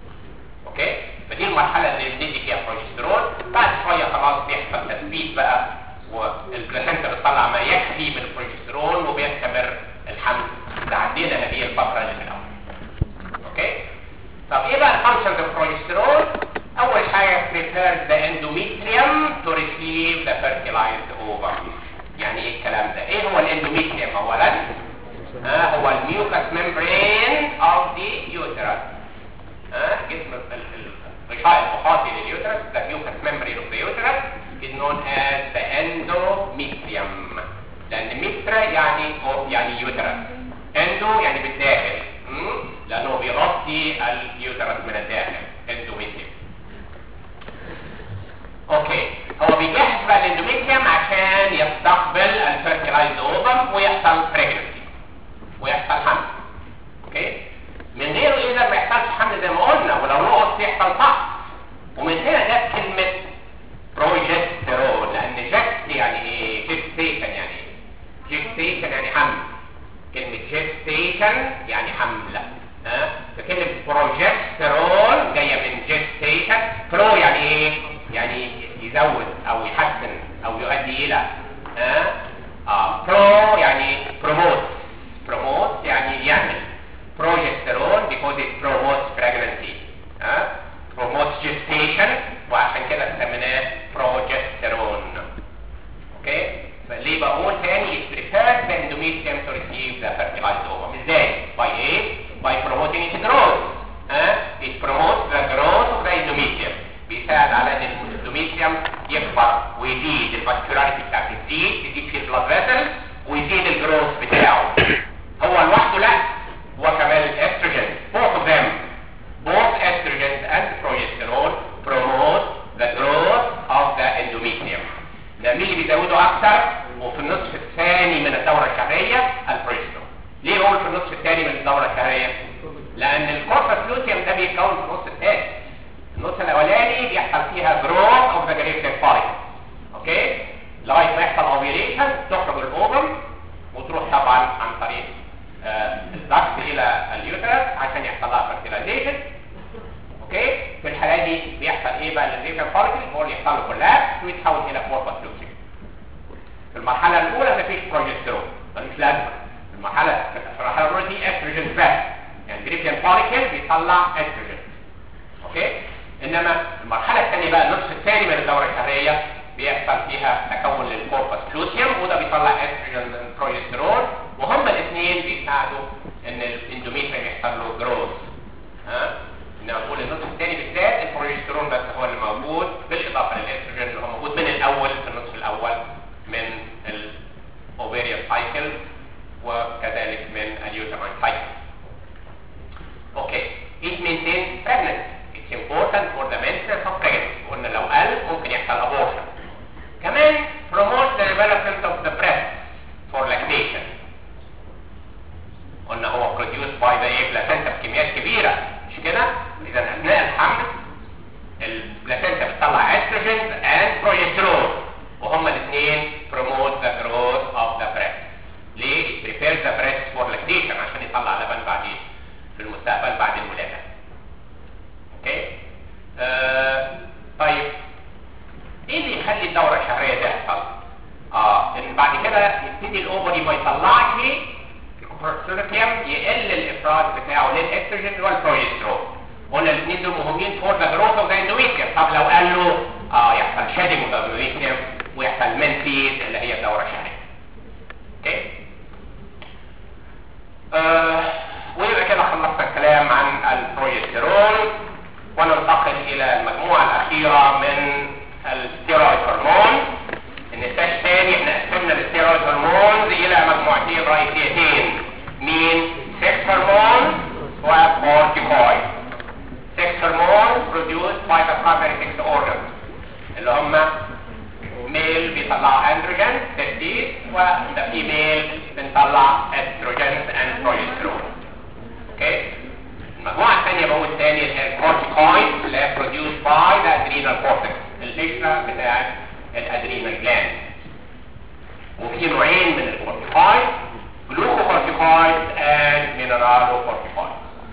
[SPEAKER 1] اوكي فدي المرحله اللي بندي فيها بروجسترون بعد شويه خلاص بيحصل تثبيت بقى والبلاسنتا بتطلع ما يكفي من البروجسترون وبيستمر الحمل تعدينا هذه الفتره اللي في الاول اوكي طب ايه بقى الفانكشنز اوف البروجسترون اول حاجه prepares the endometrium to receive the fertilized ovum يعني ايه الكلام ده ايه هو الاندوميتريوم اولا آه هو الميوكس ممبرين اوف ذا يوترس آه جسم الغشاء المخاطي لليوترس the mucous membrane of the uterus is known as the endometrium لان مترا يعني يعني يوترس اندو يعني بالداخل لانه بيغطي اليوترس من الداخل اندوميتريوم اوكي هو بيجهز بقى الاندوميتريوم عشان يستقبل الفيرتيلايزد اوفم ويحصل بريجنسي ويحصل حمل اوكي من غيره اذا ما يحصلش حمل زي ما قلنا ولو نقص يحصل سقط ومن هنا جت كلمه بروجسترون لان جست يعني ايه جستيشن يعني ايه جستيشن يعني حمل كلمه جستيشن يعني حمل ها فكلمه بروجسترون جايه من جستيشن برو يعني ايه يعني يزود او يحسن او يؤدي الى ها اه برو يعني بروموت بروموت يعني يعمل بروجسترون because it promotes pregnancy ها promotes gestation وعشان كده سميناه بروجسترون اوكي فليه بقول تاني it prepares the endometrium to receive the fertilized ovum ازاي by ايه by promoting its growth ها it promotes the growth of the endometrium بيساعد على ان الاندوميتريوم يكبر ويزيد الفاسكولاريتي بتاعته تزيد تزيد في البلاد فيسل ويزيد الجروث بتاعه هو لوحده لا هو كمان الاستروجين both of them both estrogens and progesterone promote the growth of the endometrium ده مين اللي بيزوده اكتر وفي النصف الثاني من الدوره الشهريه البروجسترون ليه بقول في النصف الثاني من الدوره الشهريه لان الكوربس لوتيوم ده بيتكون في النص الثاني النص الاولاني بيحصل فيها growth of the genital follicle اوكي البول يحصل له كولابس ويتحول الى كوربس لوتيوم في المرحله الاولى مفيش بروجسترون ملوش لازمه في المرحله في المرحله الاولى دي استروجين بس يعني جريبيان فوليكل بيطلع استروجين اوكي انما المرحله الثانيه بقى النصف الثاني من الدوره الشهريه بيحصل فيها تكون للكوربس لوتيوم وده بيطلع استروجين بروجسترون وهما الاثنين بيساعدوا ان الاندوميتريوم يحصل له جروث ها انما بقول النصف الثاني بالذات البروجسترون بس هو اللي موجود بالاضافه للاستروجين اللي هو موجود من الاول في النصف الاول من الاوفيريان سايكل وكذلك من اليوتامين سايكل اوكي it maintains pregnancy it's important for the maintenance of pregnancy قلنا لو قل ممكن يحصل abortion كمان promotes the development of the breast for lactation قلنا هو produced by the placenta بكميات كبيرة مش كده؟ إذا أثناء الحمل البلاسنتا بتطلع استروجين and progesterone وهما الاثنين promote the growth of the breast ليه؟ it prepares the breast for lactation عشان يطلع لبن بعدين في المستقبل بعد الولادة اوكي؟ آه طيب ايه اللي يخلي الدورة الشهرية تحصل؟ اه ان بعد كده يبتدي الاوفري ما يطلعش الكورتيزولوكيوم يقل الافراز بتاعه للاستروجين والبروجسترون قلنا الاثنين دول مهمين فور ذا جروث اوف ذا اندوميتريوم طب لو قال له اه يحصل شادنج اوف ذا اندوميتريوم ويحصل منفيز اللي هي الدوره الشهريه اوكي آه ويبقى كده خلصنا الكلام عن البروجسترون وننتقل الى المجموعه الاخيره من الستيرويد هرمون النتاج تاني احنا قسمنا الستيرويد هرمونز الى مجموعتين رئيسيتين مين سكس هرمون وكورتيكويد سكس هرمون produced by the primary sex organs اللي هم ميل بيطلع اندروجين تستيس وده فيميل بنطلع استروجين اند بروجسترون اوكي المجموعه الثانيه بقول تاني اللي هي الكورتيكويد اللي هي produced by the adrenal cortex القشره بتاعت الادرينال جلاند وفي نوعين من الكورتيكويد جلوكوكورتيكويد اند مينرالوكورتيكويد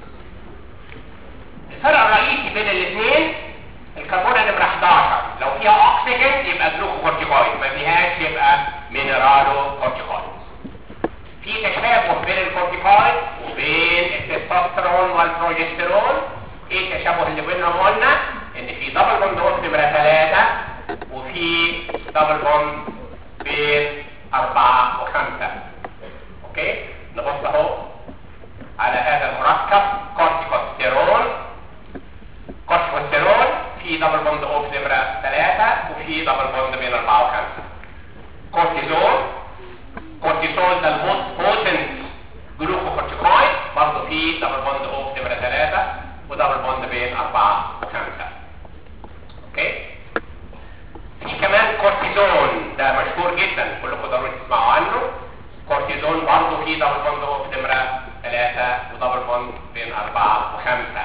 [SPEAKER 1] الفرق الرئيسي بين الاثنين الكربون نمرة 11 لو فيها اكسجين يبقى جلوكوكورتيكويد ما فيهاش يبقى مينرالوكورتيكويد في تشابه بين الكورتيكويد وبين التستوستيرون والبروجستيرون ايه التشابه اللي بينهم قلنا ان في دبل بوند اوف نمرة 3 وفي دبل بوند بين أربعة وخمسة أوكي نبص أهو على هذا المركب كورتيكوستيرون كورتيكوستيرون في دبل بوند أوف نمرة ثلاثة وفي دبل بوند بين أربعة وخمسة كورتيزون كورتيزون ده الموست بوتنت جلوكوكورتيكويد برضه في دبل بوند أوف نمرة ثلاثة ودبل بوند بين أربعة وخمسة أوكي في كمان كورتيزون ده مشهور جدا كلكم ضروري تسمعوا عنه كورتيزون برضه في دبل بوند اوف نمره 3 ودبل بوند بين 4 و5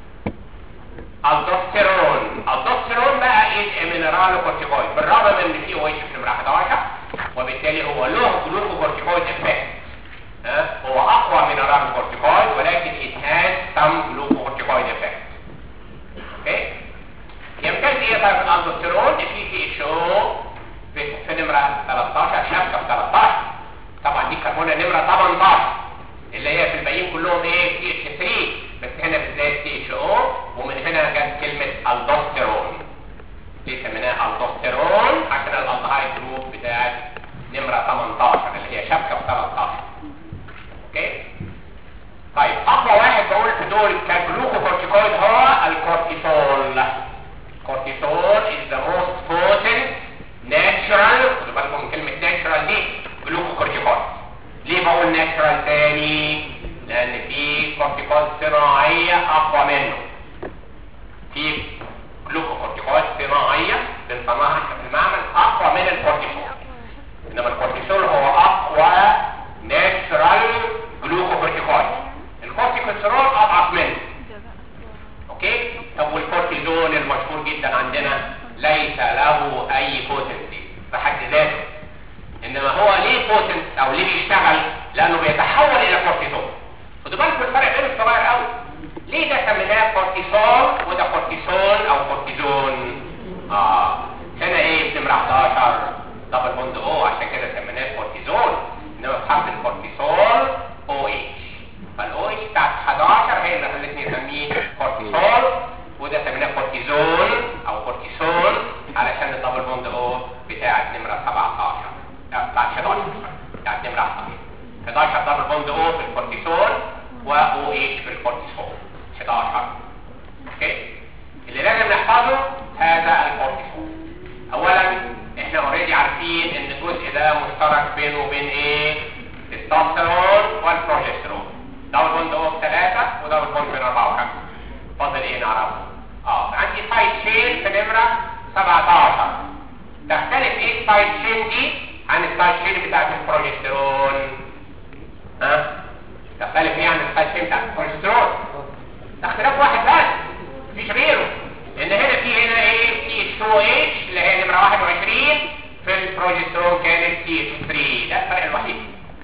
[SPEAKER 1] الدوستيرون الدوستيرون بقى ايه مينرال كورتيكويد بالرغم من ان فيه او اتش في نمره 11 وبالتالي هو له جلوكوكورتيكويد افكت ها هو اقوى مينرال كورتيكويد ولكن it has some glucocorticoid effect اوكي يمتاز ايه طيب الالدوستيرون في في اتش او في نمره 13 شبكه في 13 طبعا دي كربونه نمره 18 اللي هي في الباقيين كلهم ايه سي اتش 3 بس هنا بالذات سي اتش او ومن هنا جت كلمه الدوستيرون ليه سميناها الدوستيرون عشان الالدهايد جروب بتاعت نمره 18 اللي هي شبكه في 13 اوكي طيب اقوى واحد بقول في دول كجلوكوكورتيكويد هو الكورتيسول cortisol is the most potent natural خدوا بالكم من كلمة natural دي جلوكوكورتيكويد ليه بقول natural تاني؟ لأن في كورتيكويد صناعية أقوى منه في جلوكوكورتيكويد صناعية بنصنعها في المعمل أقوى من الكورتيسول إنما الكورتيسول هو أقوى natural جلوكوكورتيكويد الكورتيكوستيرول أضعف منه اوكي طب والكورتيزون المشهور جدا عندنا ليس له مكان الدبل بوند او بتاعت نمره 17 لا بتاعت 11 بتاعت نمره 11 11 دبل بوند او في الكورتيسول و او اتش في الكورتيسول 11 اوكي اللي لازم نحفظه هذا الكورتيسول اولا احنا اوريدي عارفين ان الجزء ده مشترك بينه وبين ايه التستوستيرون والبروجسترون دبل بوند او 3 ودبل بوند بين 4 و5 فاضل ايه نعرفه اه عندي سايد شين في نمره 17 تختلف ايه السايد شين دي عن السايد شين بتاعت البروجسترون ها تختلف ايه عن السايد شين بتاعت البروجسترون ده اختلاف واحد بس مفيش غيره لان هنا في هنا ايه سي اتش 2 اتش اللي هي نمره 21 في البروجسترون كانت سي اتش 3 ده الفرق الوحيد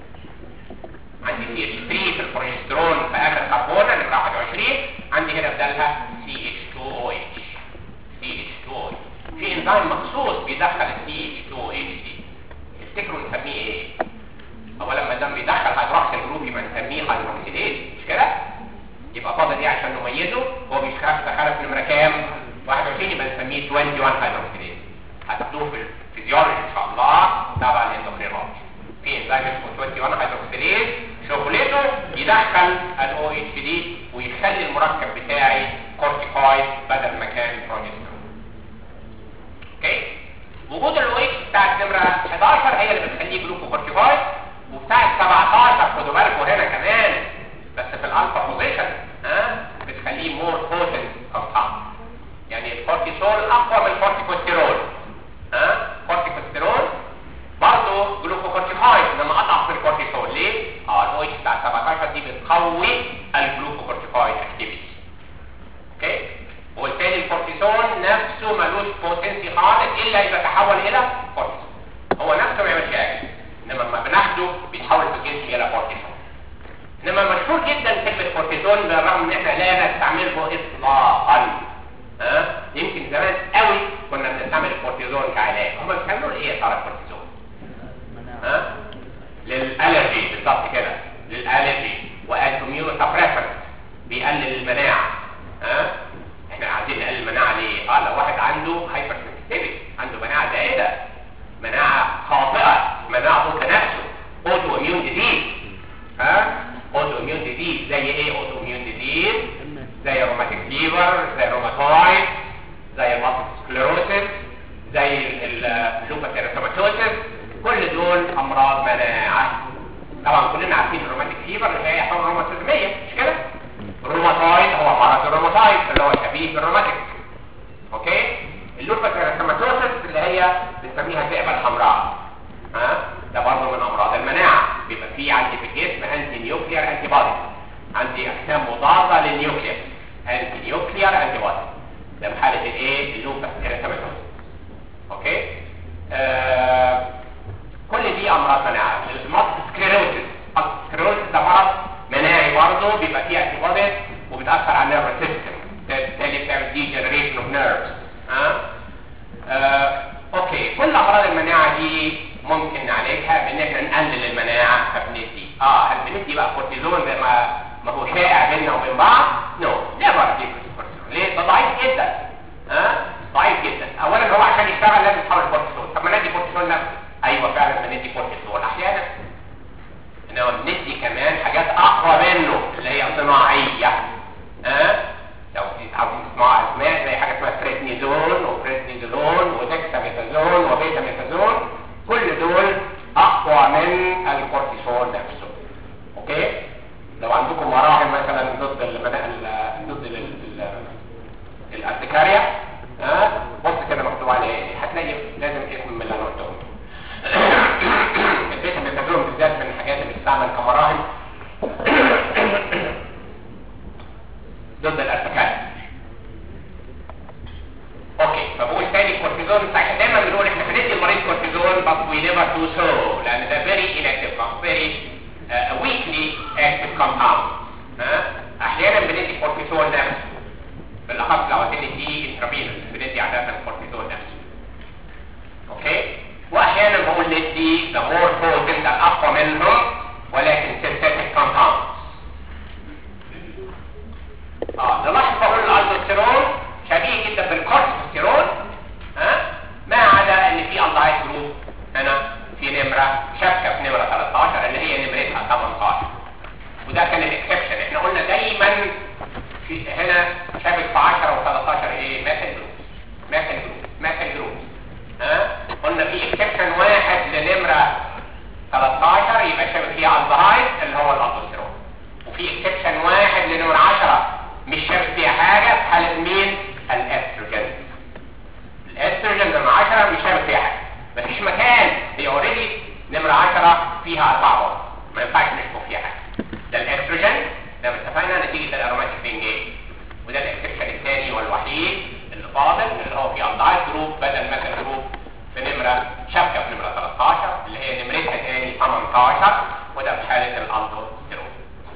[SPEAKER 1] عندي سي اتش 3 في البروجسترون في اخر كربونه نمره 21 عندي هنا بدلها سي اتش 2 او اتش سي اتش 2 او في انزيم مخصوص بيدخل السي اتش 2 او اتش دي تفتكروا نسميه ايه اولا ما دام بيدخل هيدروكسيل جروب يبقى نسميه هيدروكسيليز مش كده يبقى فاضل ايه عشان نميزه هو بيشتغل دخل في نمره كام 21 يبقى نسميه 21 هيدروكسيليز هتاخدوه في الفيزيولوجي ان شاء الله تبع الاندوكرينولوجي في انزيم اسمه 21 هيدروكسيليز شغلته يدخل الاو اتش دي ويخلي المركب بتاعي كورتيكويد بدل ما كان بروجسترون اوكي وجود الاو اتش بتاعت نمره 11 هي اللي بتخليه جلوكوكورتيكويد وبتاعت 17 خدوا بالكم هنا كمان بس في الالفا بوزيشن ها بتخليه مور بوتنت كومباوند يعني الكورتيسول اقوى من الكورتيكوستيرول ها كورتيكوستيرول برضه جلوكوكورتيكويد لما اضعف من الكورتيسول ليه؟ اه الاو اتش بتاع 17 دي بتقوي الجلوكوكورتيكويد اكتيفيتي اوكي وبالتالي الكورتيسون نفسه ملوش بوتنسي خالص الا اذا تحول الى كورتيسون هو نفسه ما يعملش حاجه انما لما بناخده بيتحول في الجسم الى كورتيسون انما مشهور جدا كلمه كورتيزون بالرغم ان احنا لا نستعمله اطلاقا ها يمكن زمان قوي كنا بنستعمل الكورتيزون كعلاج هم بيستعملوا ايه يا ترى الكورتيزون ها للالرجي بالظبط كده للالرجي والاميونو سبريسنت بيقلل المناعه ها احنا عايزين نقلل المناعه ليه اه لو واحد عنده هايبر سنسيتيفيتي عنده مناعه زائده مناعه خاطئه مناعه ضد نفسه اوتو اميون ديزيز ها اوتو اميون ديزيز زي ايه اوتو اميون ديزيز زي الروماتيك فيفر زي الروماتويد زي المالتيبل سكليروسيس زي اللوبس اريثروماتوسيس كل دول امراض مناعه طبعا كلنا عارفين الروماتيك فيفر اللي هي حمى روماتيزميه مش كده الروماتويد هو مرض الروماتويد اللي هو شبيه بالروماتيك اوكي اللوبس اريثروماتوسيس اللي هي بنسميها الذئبه الحمراء ها ده برضه من امراض المناعه بيبقى فيه عندي في الجسم انتي نيوكليير انتي بودي عندي اجسام مضاده للنيوكليس انتي نيوكليير انتي بودي ده في حاله الايه اللوبس اريثروماتوسيس اوكي آه كل دي امراض مناعه المالتي سكليروسيس السكليروسيس ده مرض مناعي برضه بيبقى فيه انتي بوديز وبتاثر على النيرف سيستم بالتالي بتعمل دي جنريشن اوف نيرفز ها آه اوكي كل امراض المناعه دي ممكن نعالجها بان احنا نقلل المناعه فبندي اه هل بندي بقى كورتيزون زي ما ما هو شائع بيننا وبين بعض نو نيفر دي كورتيزون ليه ده ضعيف جدا ها آه؟ ضعيف جدا اولا هو عشان يشتغل لازم يتحول كورتيزون طب ما ندي كورتيزون نفسه ايوه فعلا بندي كورتيزون احيانا انما بندي كمان حاجات اقوى منه اللي هي صناعيه ها آه؟ لو عاوزين تسمعوا اسماء زي حاجه اسمها بريتنيزون وبريتنيزولون ودكساميثازون وبيتاميثازون كل دول اقوى من الكورتيسون نفسه اوكي لو عندكم مراهم مثلا ضد المناعه ضد ال- ال- الارتكاريا ها بص كده مكتوب عليه ايه هتلاقي لازم اسم من اللي انا قلتهم البيتاميثازون بالذات من الحاجات اللي بتستعمل كمراهم ضد الارتكاريا اوكي فبقول تاني الكورتيزون صحيح دايما بنقول احنا بندي المريض كورتيزون but we never do so لان ده very inactive compound very uh, weakly active compound ها احيانا بندي كورتيزون نفسه بالاخص لو عايزين ندي انترافينوس بندي عاده الكورتيزون نفسه اوكي واحيانا بقول ندي the more potent الاقوى منهم ولكن synthetic compounds اه نلاحظ بقول الالدوستيرون شبيه جدا بالكورتيكوستيرون ها مع فيها اربع غرز ما ينفعش نشبك فيها حاجه ده الاستروجين ده اتفقنا نتيجه الاروماتيك بنجيج وده الاكسبشن الثاني والوحيد اللي فاضل اللي هو في الدايت جروب بدل ما كان جروب في نمره شبكه في نمره 13 اللي هي نمرتها تاني 18 وده في حاله الالدوستيرون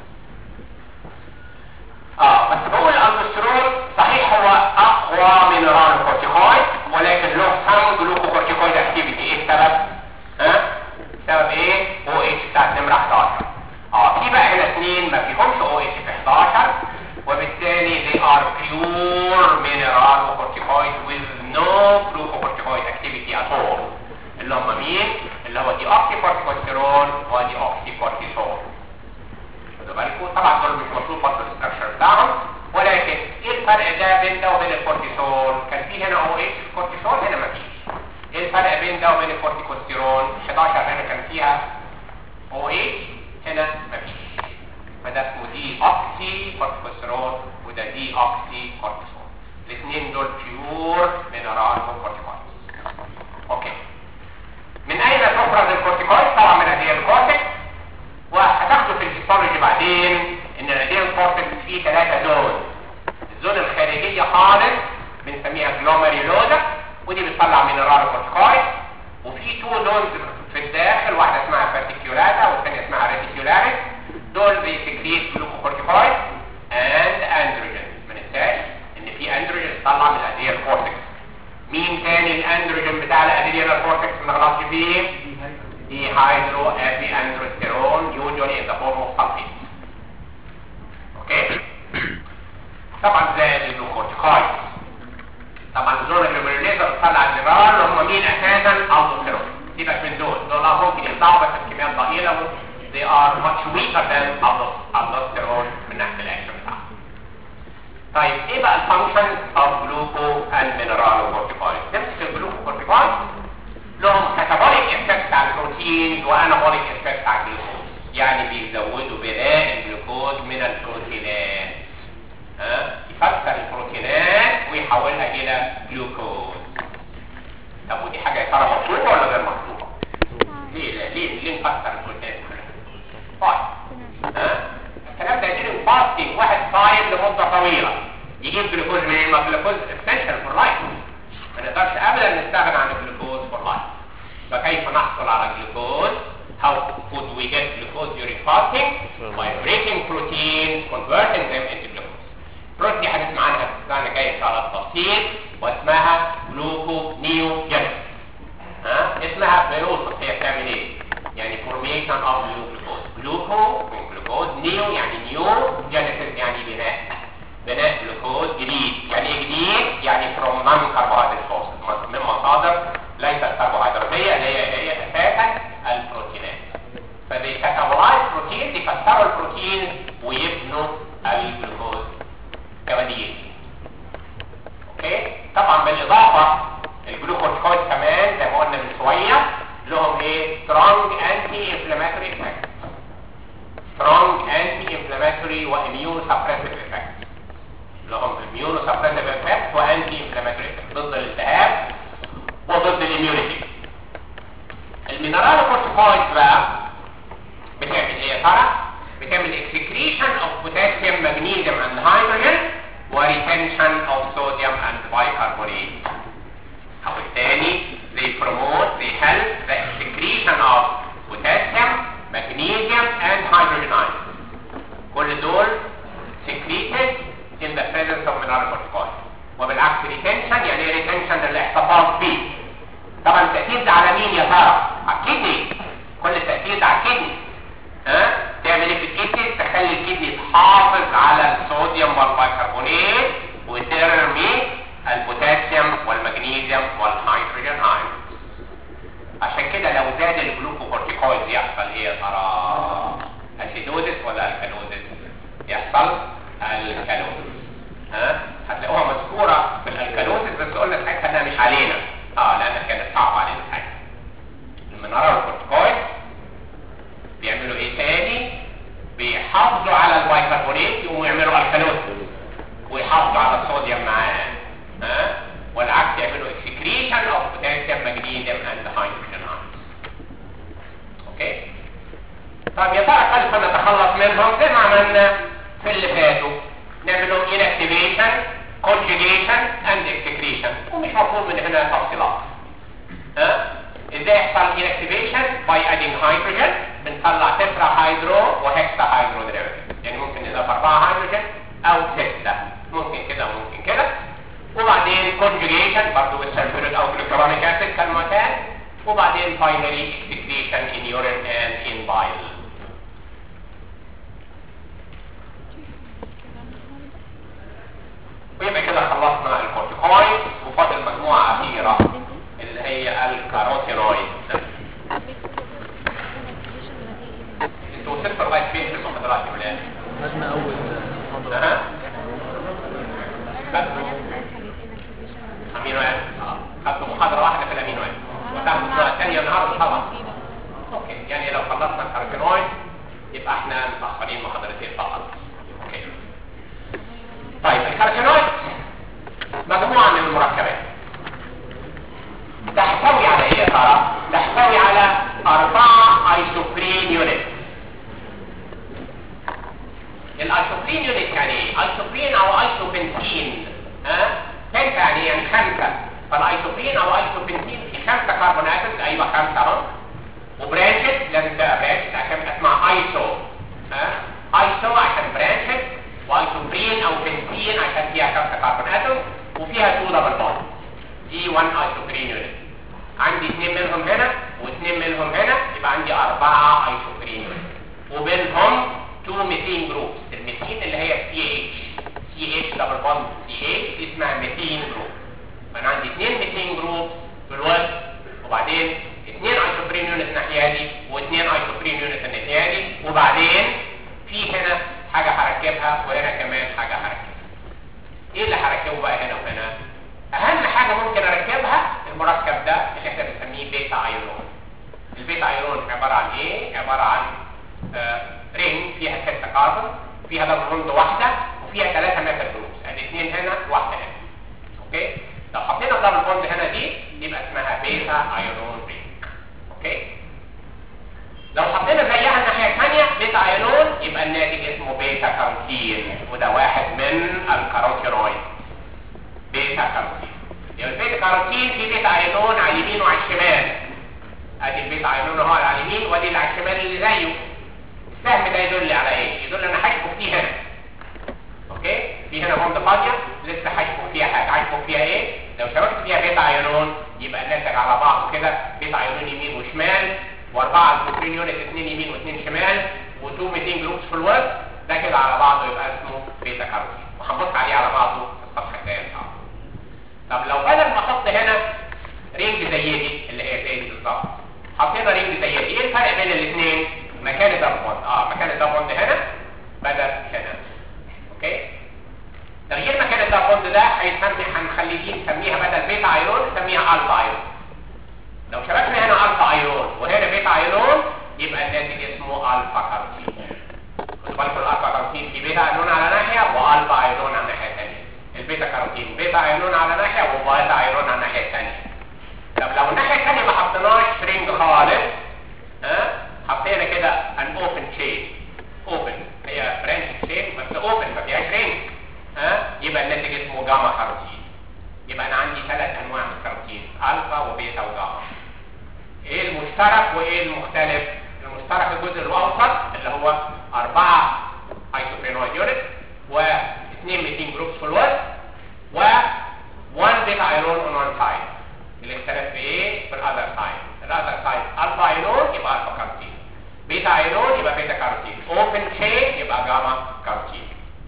[SPEAKER 1] اه بس بقول الالدوستيرون صحيح هو اقوى من الكورتيكويد ولكن له سم جلوكوكورتيكويد اكتيفيتي ايه السبب؟ ها؟ السبب ايه؟ او اتش بتاعت نمره 11 اه في بقى هنا اثنين ما فيهمش او اتش في 11 وبالتالي they are pure mineralocorticoid with no glucocorticoid activity at all اللي هم مين؟ اللي هو دي اوكسيكورتيكوستيرون ودي اوكسيكورتيزول خدوا بالكم طبعا دول مش مطلوب برضه الاستراكشر بتاعهم ولكن ايه الفرق ده بين ده وبين الكورتيزول؟ كان في هنا او اتش في الكورتيزول هنا ما فيش ايه الفرق بين ده وبين الكورتيكوستيرون 11 هنا كان فيها او اتش هنا ما فيش فده اسمه دي اوكسي كورتيكوستيرون وده دي اوكسي كورتيزول الاثنين دول بيور مينرال كورتيكويد اوكي من اين تفرز الكورتيكويد طبعا من الاديه الكورتكس وهتاخدوا في الهيستولوجي بعدين ان الاديه الكورتكس فيه ثلاثه زون الزون الخارجيه خالص بنسميها جلوميريولوزا ودي بتطلع مينرال كورتيكويد وفي تو زونز في الداخل واحده اسمها فارتيكيولاتا والثانيه اسمها ريتيكيولاريس دول بيسكريت جلوكوكورتيكويد اند اندروجين ما ننساش ان في اندروجين طلع من الاديه الكورتكس مين تاني الاندروجين بتاع الاديه الكورتكس ما نغلطش فيه دي هيدرو ابي اندروستيرون يوجوالي ان ذا فورم اوف سلفيت اوكي طبعا زائد الجلوكورتيكويد طبعا الزون الجلوميروليزا بتطلع الليبرال هم مين اساسا الدوستيرون سيبك من دول دول اه ممكن يطلعوا بس بكميات ضئيله they are much weaker than aldosterone من ناحيه الاكشن بتاعهم طيب ايه بقى الفانكشن of gluco and mineralocorticoids نمسك الجلوكوكورتيكويد لهم كاتابوليك افكت على البروتين وانابوليك افكت على الجلوكوز يعني بيزودوا بناء الجلوكوز من البروتينات ها يفسر البروتينات ويحولها الى جلوكوز طب ودي حاجه يا ترى مطلوبه ولا غير مطلوبه ليه لا ليه ليه نفسر البروتينات طيب ها الكلام ده يجري فاستنج واحد صايم لمده طويله يجيب جلوكوز منين ما الجلوكوز اسينشال فور لايف ما نقدرش ابدا نستغنى عن الجلوكوز فور لايف فكيف نحصل على الجلوكوز how could we get glucose during fasting by breaking proteins converting them into glucose البروتين دي هنسمع عنها في السنه الجايه ان شاء الله التفصيل واسمها جلوكو نيوجينيس ها اسمها بيوصف هي بتعمل ايه يعني formation of glucose جلوكو من جلوكوز نيو يعني نيو جينيسيس يعني بناء بناء جلوكوز جديد يعني ايه جديد يعني from non carbohydrate sources من مصادر ليست كربوهيدراتيه اللي هي هي اساسا البروتينات فبيكاتابولايز بروتين بيكسروا البروتين ويبنوا الجلوكوز كبديل اوكي طبعا بالاضافه الجلوكوكورتيكويد كمان زي ما قلنا من شويه لهم ايه strong anti inflammatory effect strong anti inflammatory واميون suppressive effect لهم اميون suppressive effect وانتي inflammatory effect ضد الالتهاب وضد الاميونيتي المينرال كورتيكويد بقى بتعمل ايه يا ترى بتعمل excretion of potassium magnesium and hydrogen وريتنشن of sodium and bicarbonate او الثاني they promote they help the excretion of potassium magnesium and hydrogen ions كل دول secreted in the presence of mineral corticoid وبالعكس retention يعني ايه retention الاحتفاظ به طبعا التأكيد ده على مين يا ترى على الكدني كل التأكيد على الكدني ها تعمل ايه في الكدني تخلي الكدني تحافظ على الصوديوم والبيكربونات وترمي البوتاسيوم طب يا ترى كيف نتخلص منهم زي ما عملنا في اللي فاتوا نعمل لهم inactivation conjugation and excretion ومش مطلوب من هنا تفصيلات ها ازاي يحصل inactivation by adding hydrogen بنطلع تترا هيدرو وهكسا هيدرو ديريفيتيف يعني ممكن نضيف اربعه هيدروجين او سته ممكن كده وممكن كده وبعدين conjugation برضه بالسلفوريك او glucuronic acid كالمعتاد وبعدين finally excretion in urine and in bile ويبقى كده خلصنا الكورتيكويد وفاضل مجموعة أخيرة اللي هي الكاروتينويد انتوا وصلتوا لغاية فين في المحاضرات يا ولاد؟
[SPEAKER 2] خدنا اول محاضرة
[SPEAKER 1] أها خدتوا أمينو آسيد خدتوا محاضرة واحدة في الأمينو آسيد وتاخدوا السنة الثانية النهاردة طبعا أوكي يعني لو خلصنا الكاروتينويد يبقى احنا متأخرين محاضرتين فقط أوكي طيب الكاروتينويد مجموعة من المركبات تحتوي على ايه يا ترى؟ تحتوي على أربعة ايسوبرين يونت الايسوبرين يونت يعني ايه؟ ايسوبرين او ايسوبنتين ها؟ بنت يعني إيه؟ يعني خمسة فالايسوبرين او ايسوبنتين في خمسة كربون اتومز ايوه خمسة اهو وبرانشت لازم تبقى برانشت عشان اسمها ايسو ها؟ ايسو عشان برانشت وايسوبرين او بنتين عشان فيها خمسة كربون اتوم وفيها تو دبل بوند دي 1 ايسوبرين يونت عندي اثنين منهم هنا واثنين منهم هنا يبقى عندي اربعة ايسوبرين يونت وبينهم تو ميثين جروبس الميثين اللي هي سي اتش سي اتش دبل بوند سي اتش دي اسمها ميثين جروب فانا عندي اثنين ميثين جروب في الوزن وبعدين اثنين ايسوبرين يونت الناحيه دي واثنين ايسوبرين يونت الناحيه دي وبعدين في هنا حاجه هركبها وهنا كمان حاجه هركبها ايه اللي هركبه بقى هنا وهنا اهم حاجه ممكن اركبها المركب ده اللي احنا بنسميه بيتا ايرون البيتا ايرون عباره عن ايه عباره عن آه رينج فيها ستة كاربون فيها دبل بوند واحده وفيها ثلاثه ميتال جروبس ادي اثنين هنا واحده هنا اوكي لو حطينا الدبل بوند هنا دي يبقى اسمها بيتا ايرون رينج اوكي لو حطينا زيها الناحيه الثانيه بيتا ايرون يبقى الناتج اسمه بيتا كاروتين وده واحد من الكاروتيرويد بيتا كاروتين يبقى البيتا كاروتين في بيتا ايرون على اليمين وعلى الشمال ادي البيتا ايرون اهو على اليمين وادي اللي على الشمال اللي زيه السهم ده يدل على ايه يدل انا هشبك فيه هنا اوكي في هنا بوند فاضيه لسه هشبك فيها حاجه هشبك فيها ايه لو شبكت فيها بيتا ايرون يبقى الناتج على بعضه كده بيتا ايرون يمين وشمال واربعه البروتين يونت اثنين يمين واثنين شمال وتو 200 جروبس في الوسط ده كده على بعضه يبقى اسمه بيتا كاروتين وهنبص عليه على بعضه في الصفحه الجايه ان شاء الله طب لو بدل ما احط هنا رينج زي دي اللي هي زي دي بالظبط حطينا رينج زي دي ايه الفرق بين الاثنين مكان الدبوند اه مكان الدبوند هنا بدل هنا اوكي تغيير مكان الدبوند ده هيسمي هنخليه دي نسميها بدل بيتا ايرون نسميها الفا ايرون لو شبكنا هنا الفا ايرون وهنا بيتا ايرون يبقى الناتج اسمه الفا كاروتين خدوا بالكم الالفا كاروتين في بيتا ايرون على ناحيه والفا ايرون على الناحيه الثانيه البيتا كاروتين بيتا ايرون على ناحيه وبيتا ايرون على الناحيه الثانيه طب لو الناحيه الثانيه ما حطيناش رينج خالص ها حطينا كده ان اوبن تشين اوبن هي برانش تشين بس اوبن ما فيهاش رينج ها يبقى الناتج اسمه جاما كاروتين يبقى انا عندي ثلاث انواع من الكاروتين الفا وبيتا وجاما ايه المشترك وايه المختلف المشترك الجزء الاوسط اللي هو أربعة ايسوبرينويد يونت واثنين 200 جروبس في الوسط و 1 بيتا ايرون اون وان سايد الاختلاف في ايه في الاذر سايد الاذر سايد الفا ايرون يبقى الفا كاروتين بيتا ايرون يبقى بيتا كاروتين اوبن تشين يبقى جاما كاروتين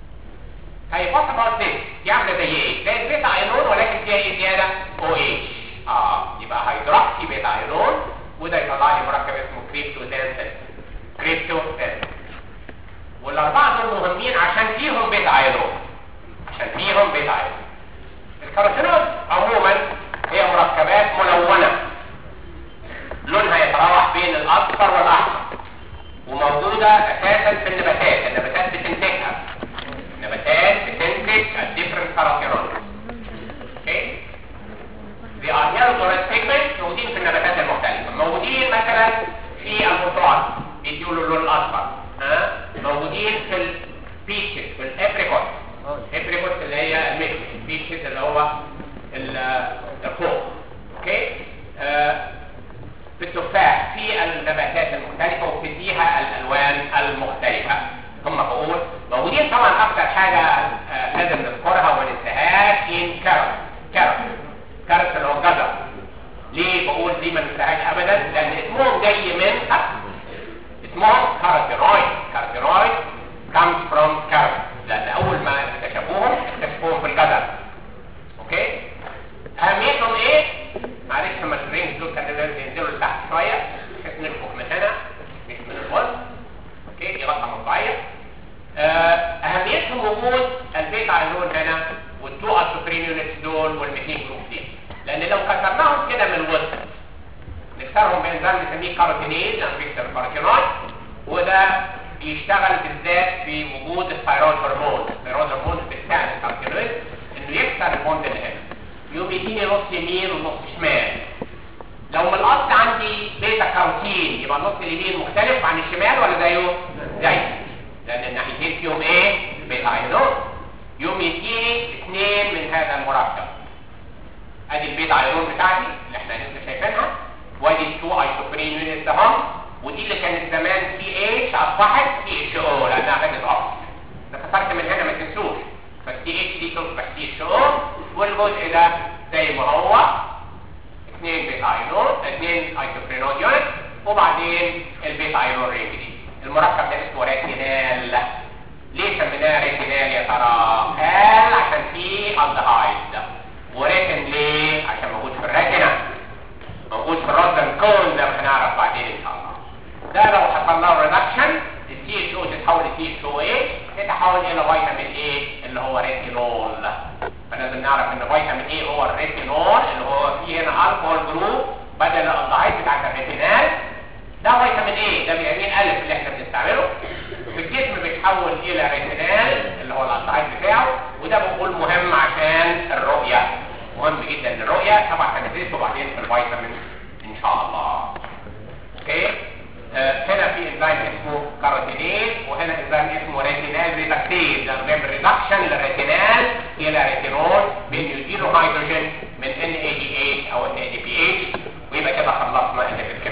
[SPEAKER 1] طيب وات اباوت ذس دي عامله زي ايه زي البيتا ايرون ولكن فيها ايه زياده او اتش اه يبقى هيدروكسي بيتا ايرون وده يطلع لي مركب اسمه كريبتو دانسل كريبتو دانسل والاربعه دول مهمين عشان فيهم بيتا ايرون عشان فيهم بيتا ايرون الكاروتينوز عموما هي مركبات ملونه لونها يتراوح بين الاصفر والاحمر وموجوده اساسا في النباتات النباتات بتنتجها النباتات بتنتج الديفرنت كاروتينوز اوكي The are yellow pigments موجودين في النباتات المختلفة موجودين مثلا في البرتقال بيديوا له اللون الأصفر حاجه آه، لازم نذكرها وما ننساهاش ان كارت كارت كارت اللي هو الجزر ليه بقول دي ما ننساهاش ابدا لان اسمهم جاي من اسمهم كاروتينويد كاروتينويد comes from carrot لان اول ما اكتشفوهم اكتشفوهم في الجزر اوكي اهميتهم ايه معلش لما الرينج دول كانوا لازم ينزلوا لتحت شويه بحيث نشبك من هنا مش من الوسط اوكي دي رقم ضعيف آه، اهميتهم وجود البيتا ايرون هنا والتو السوبرين يونتس دول وال200 جروب دي لان لو كسرناهم كده من الوسط نكسرهم بانزيم نسميه كاروتينيز او بيكسر كاروتينويد وده بيشتغل بالذات في وجود الثيرويد هرمون الثيرويد هرمون بتساعد الكاروتينويد انه يكسر البوند اللي هنا يقوم يديني نص يمين ونص شمال لو من الاصل عندي بيتا كاروتين يبقى النص اليمين مختلف عن الشمال ولا زيه؟ زيه لان الناحيتين فيهم ايه؟ بيتا ايونون يقوم يديني اثنين من هذا المركب ادي البيتا ايرون بتاعتي اللي احنا لسه شايفينها وادي التو ايسوبرين يونتس اهم ودي اللي كانت زمان سي اتش اصبحت سي اتش او لانها خدت اكسجين انا كسرت من هنا ما تنسوش فالسي اتش دي تصبح سي اتش او والجزء ده زي ما هو اثنين بيتا ايرون اثنين ايسوبرينول يونت وبعدين البيتا ايرون رينج دي المركب ده اسمه ريتينال ليه سميناه ريتينال يا ترى؟ قال عشان فيه الدهايد وريتن ليه؟ عشان موجود في الريتنا موجود في الروزن كون زي ما هنعرف بعدين ان شاء الله ده لو حصل له ريدكشن السي اتش او تتحول لسي اتش او ايه يتحول الى فيتامين ايه اللي هو ريتينول فلازم نعرف ان فيتامين ايه هو الريتينول اللي هو فيه هنا الكحول جروب بدل الالدهايد بتاعت الريتينال ده فيتامين ايه ده فيتامين الف اللي احنا بنستعمله في الجسم بيتحول الى ريتينال اللي هو الالدهايد بتاعه وده بقول مهم عشان الرؤيه مهم جدا للرؤيه طبعا هندرسه بعدين في الفيتامين ان شاء الله اوكي آه هنا في انزيم اسمه كاروتينيز وهنا انزيم اسمه ريتينال ريدكتيز ده بيعمل ريدكشن للريتينال الى ريتينول بيديله هيدروجين من ان اي دي اتش او ان اي دي بي اتش ويبقى كده خلصنا اللي في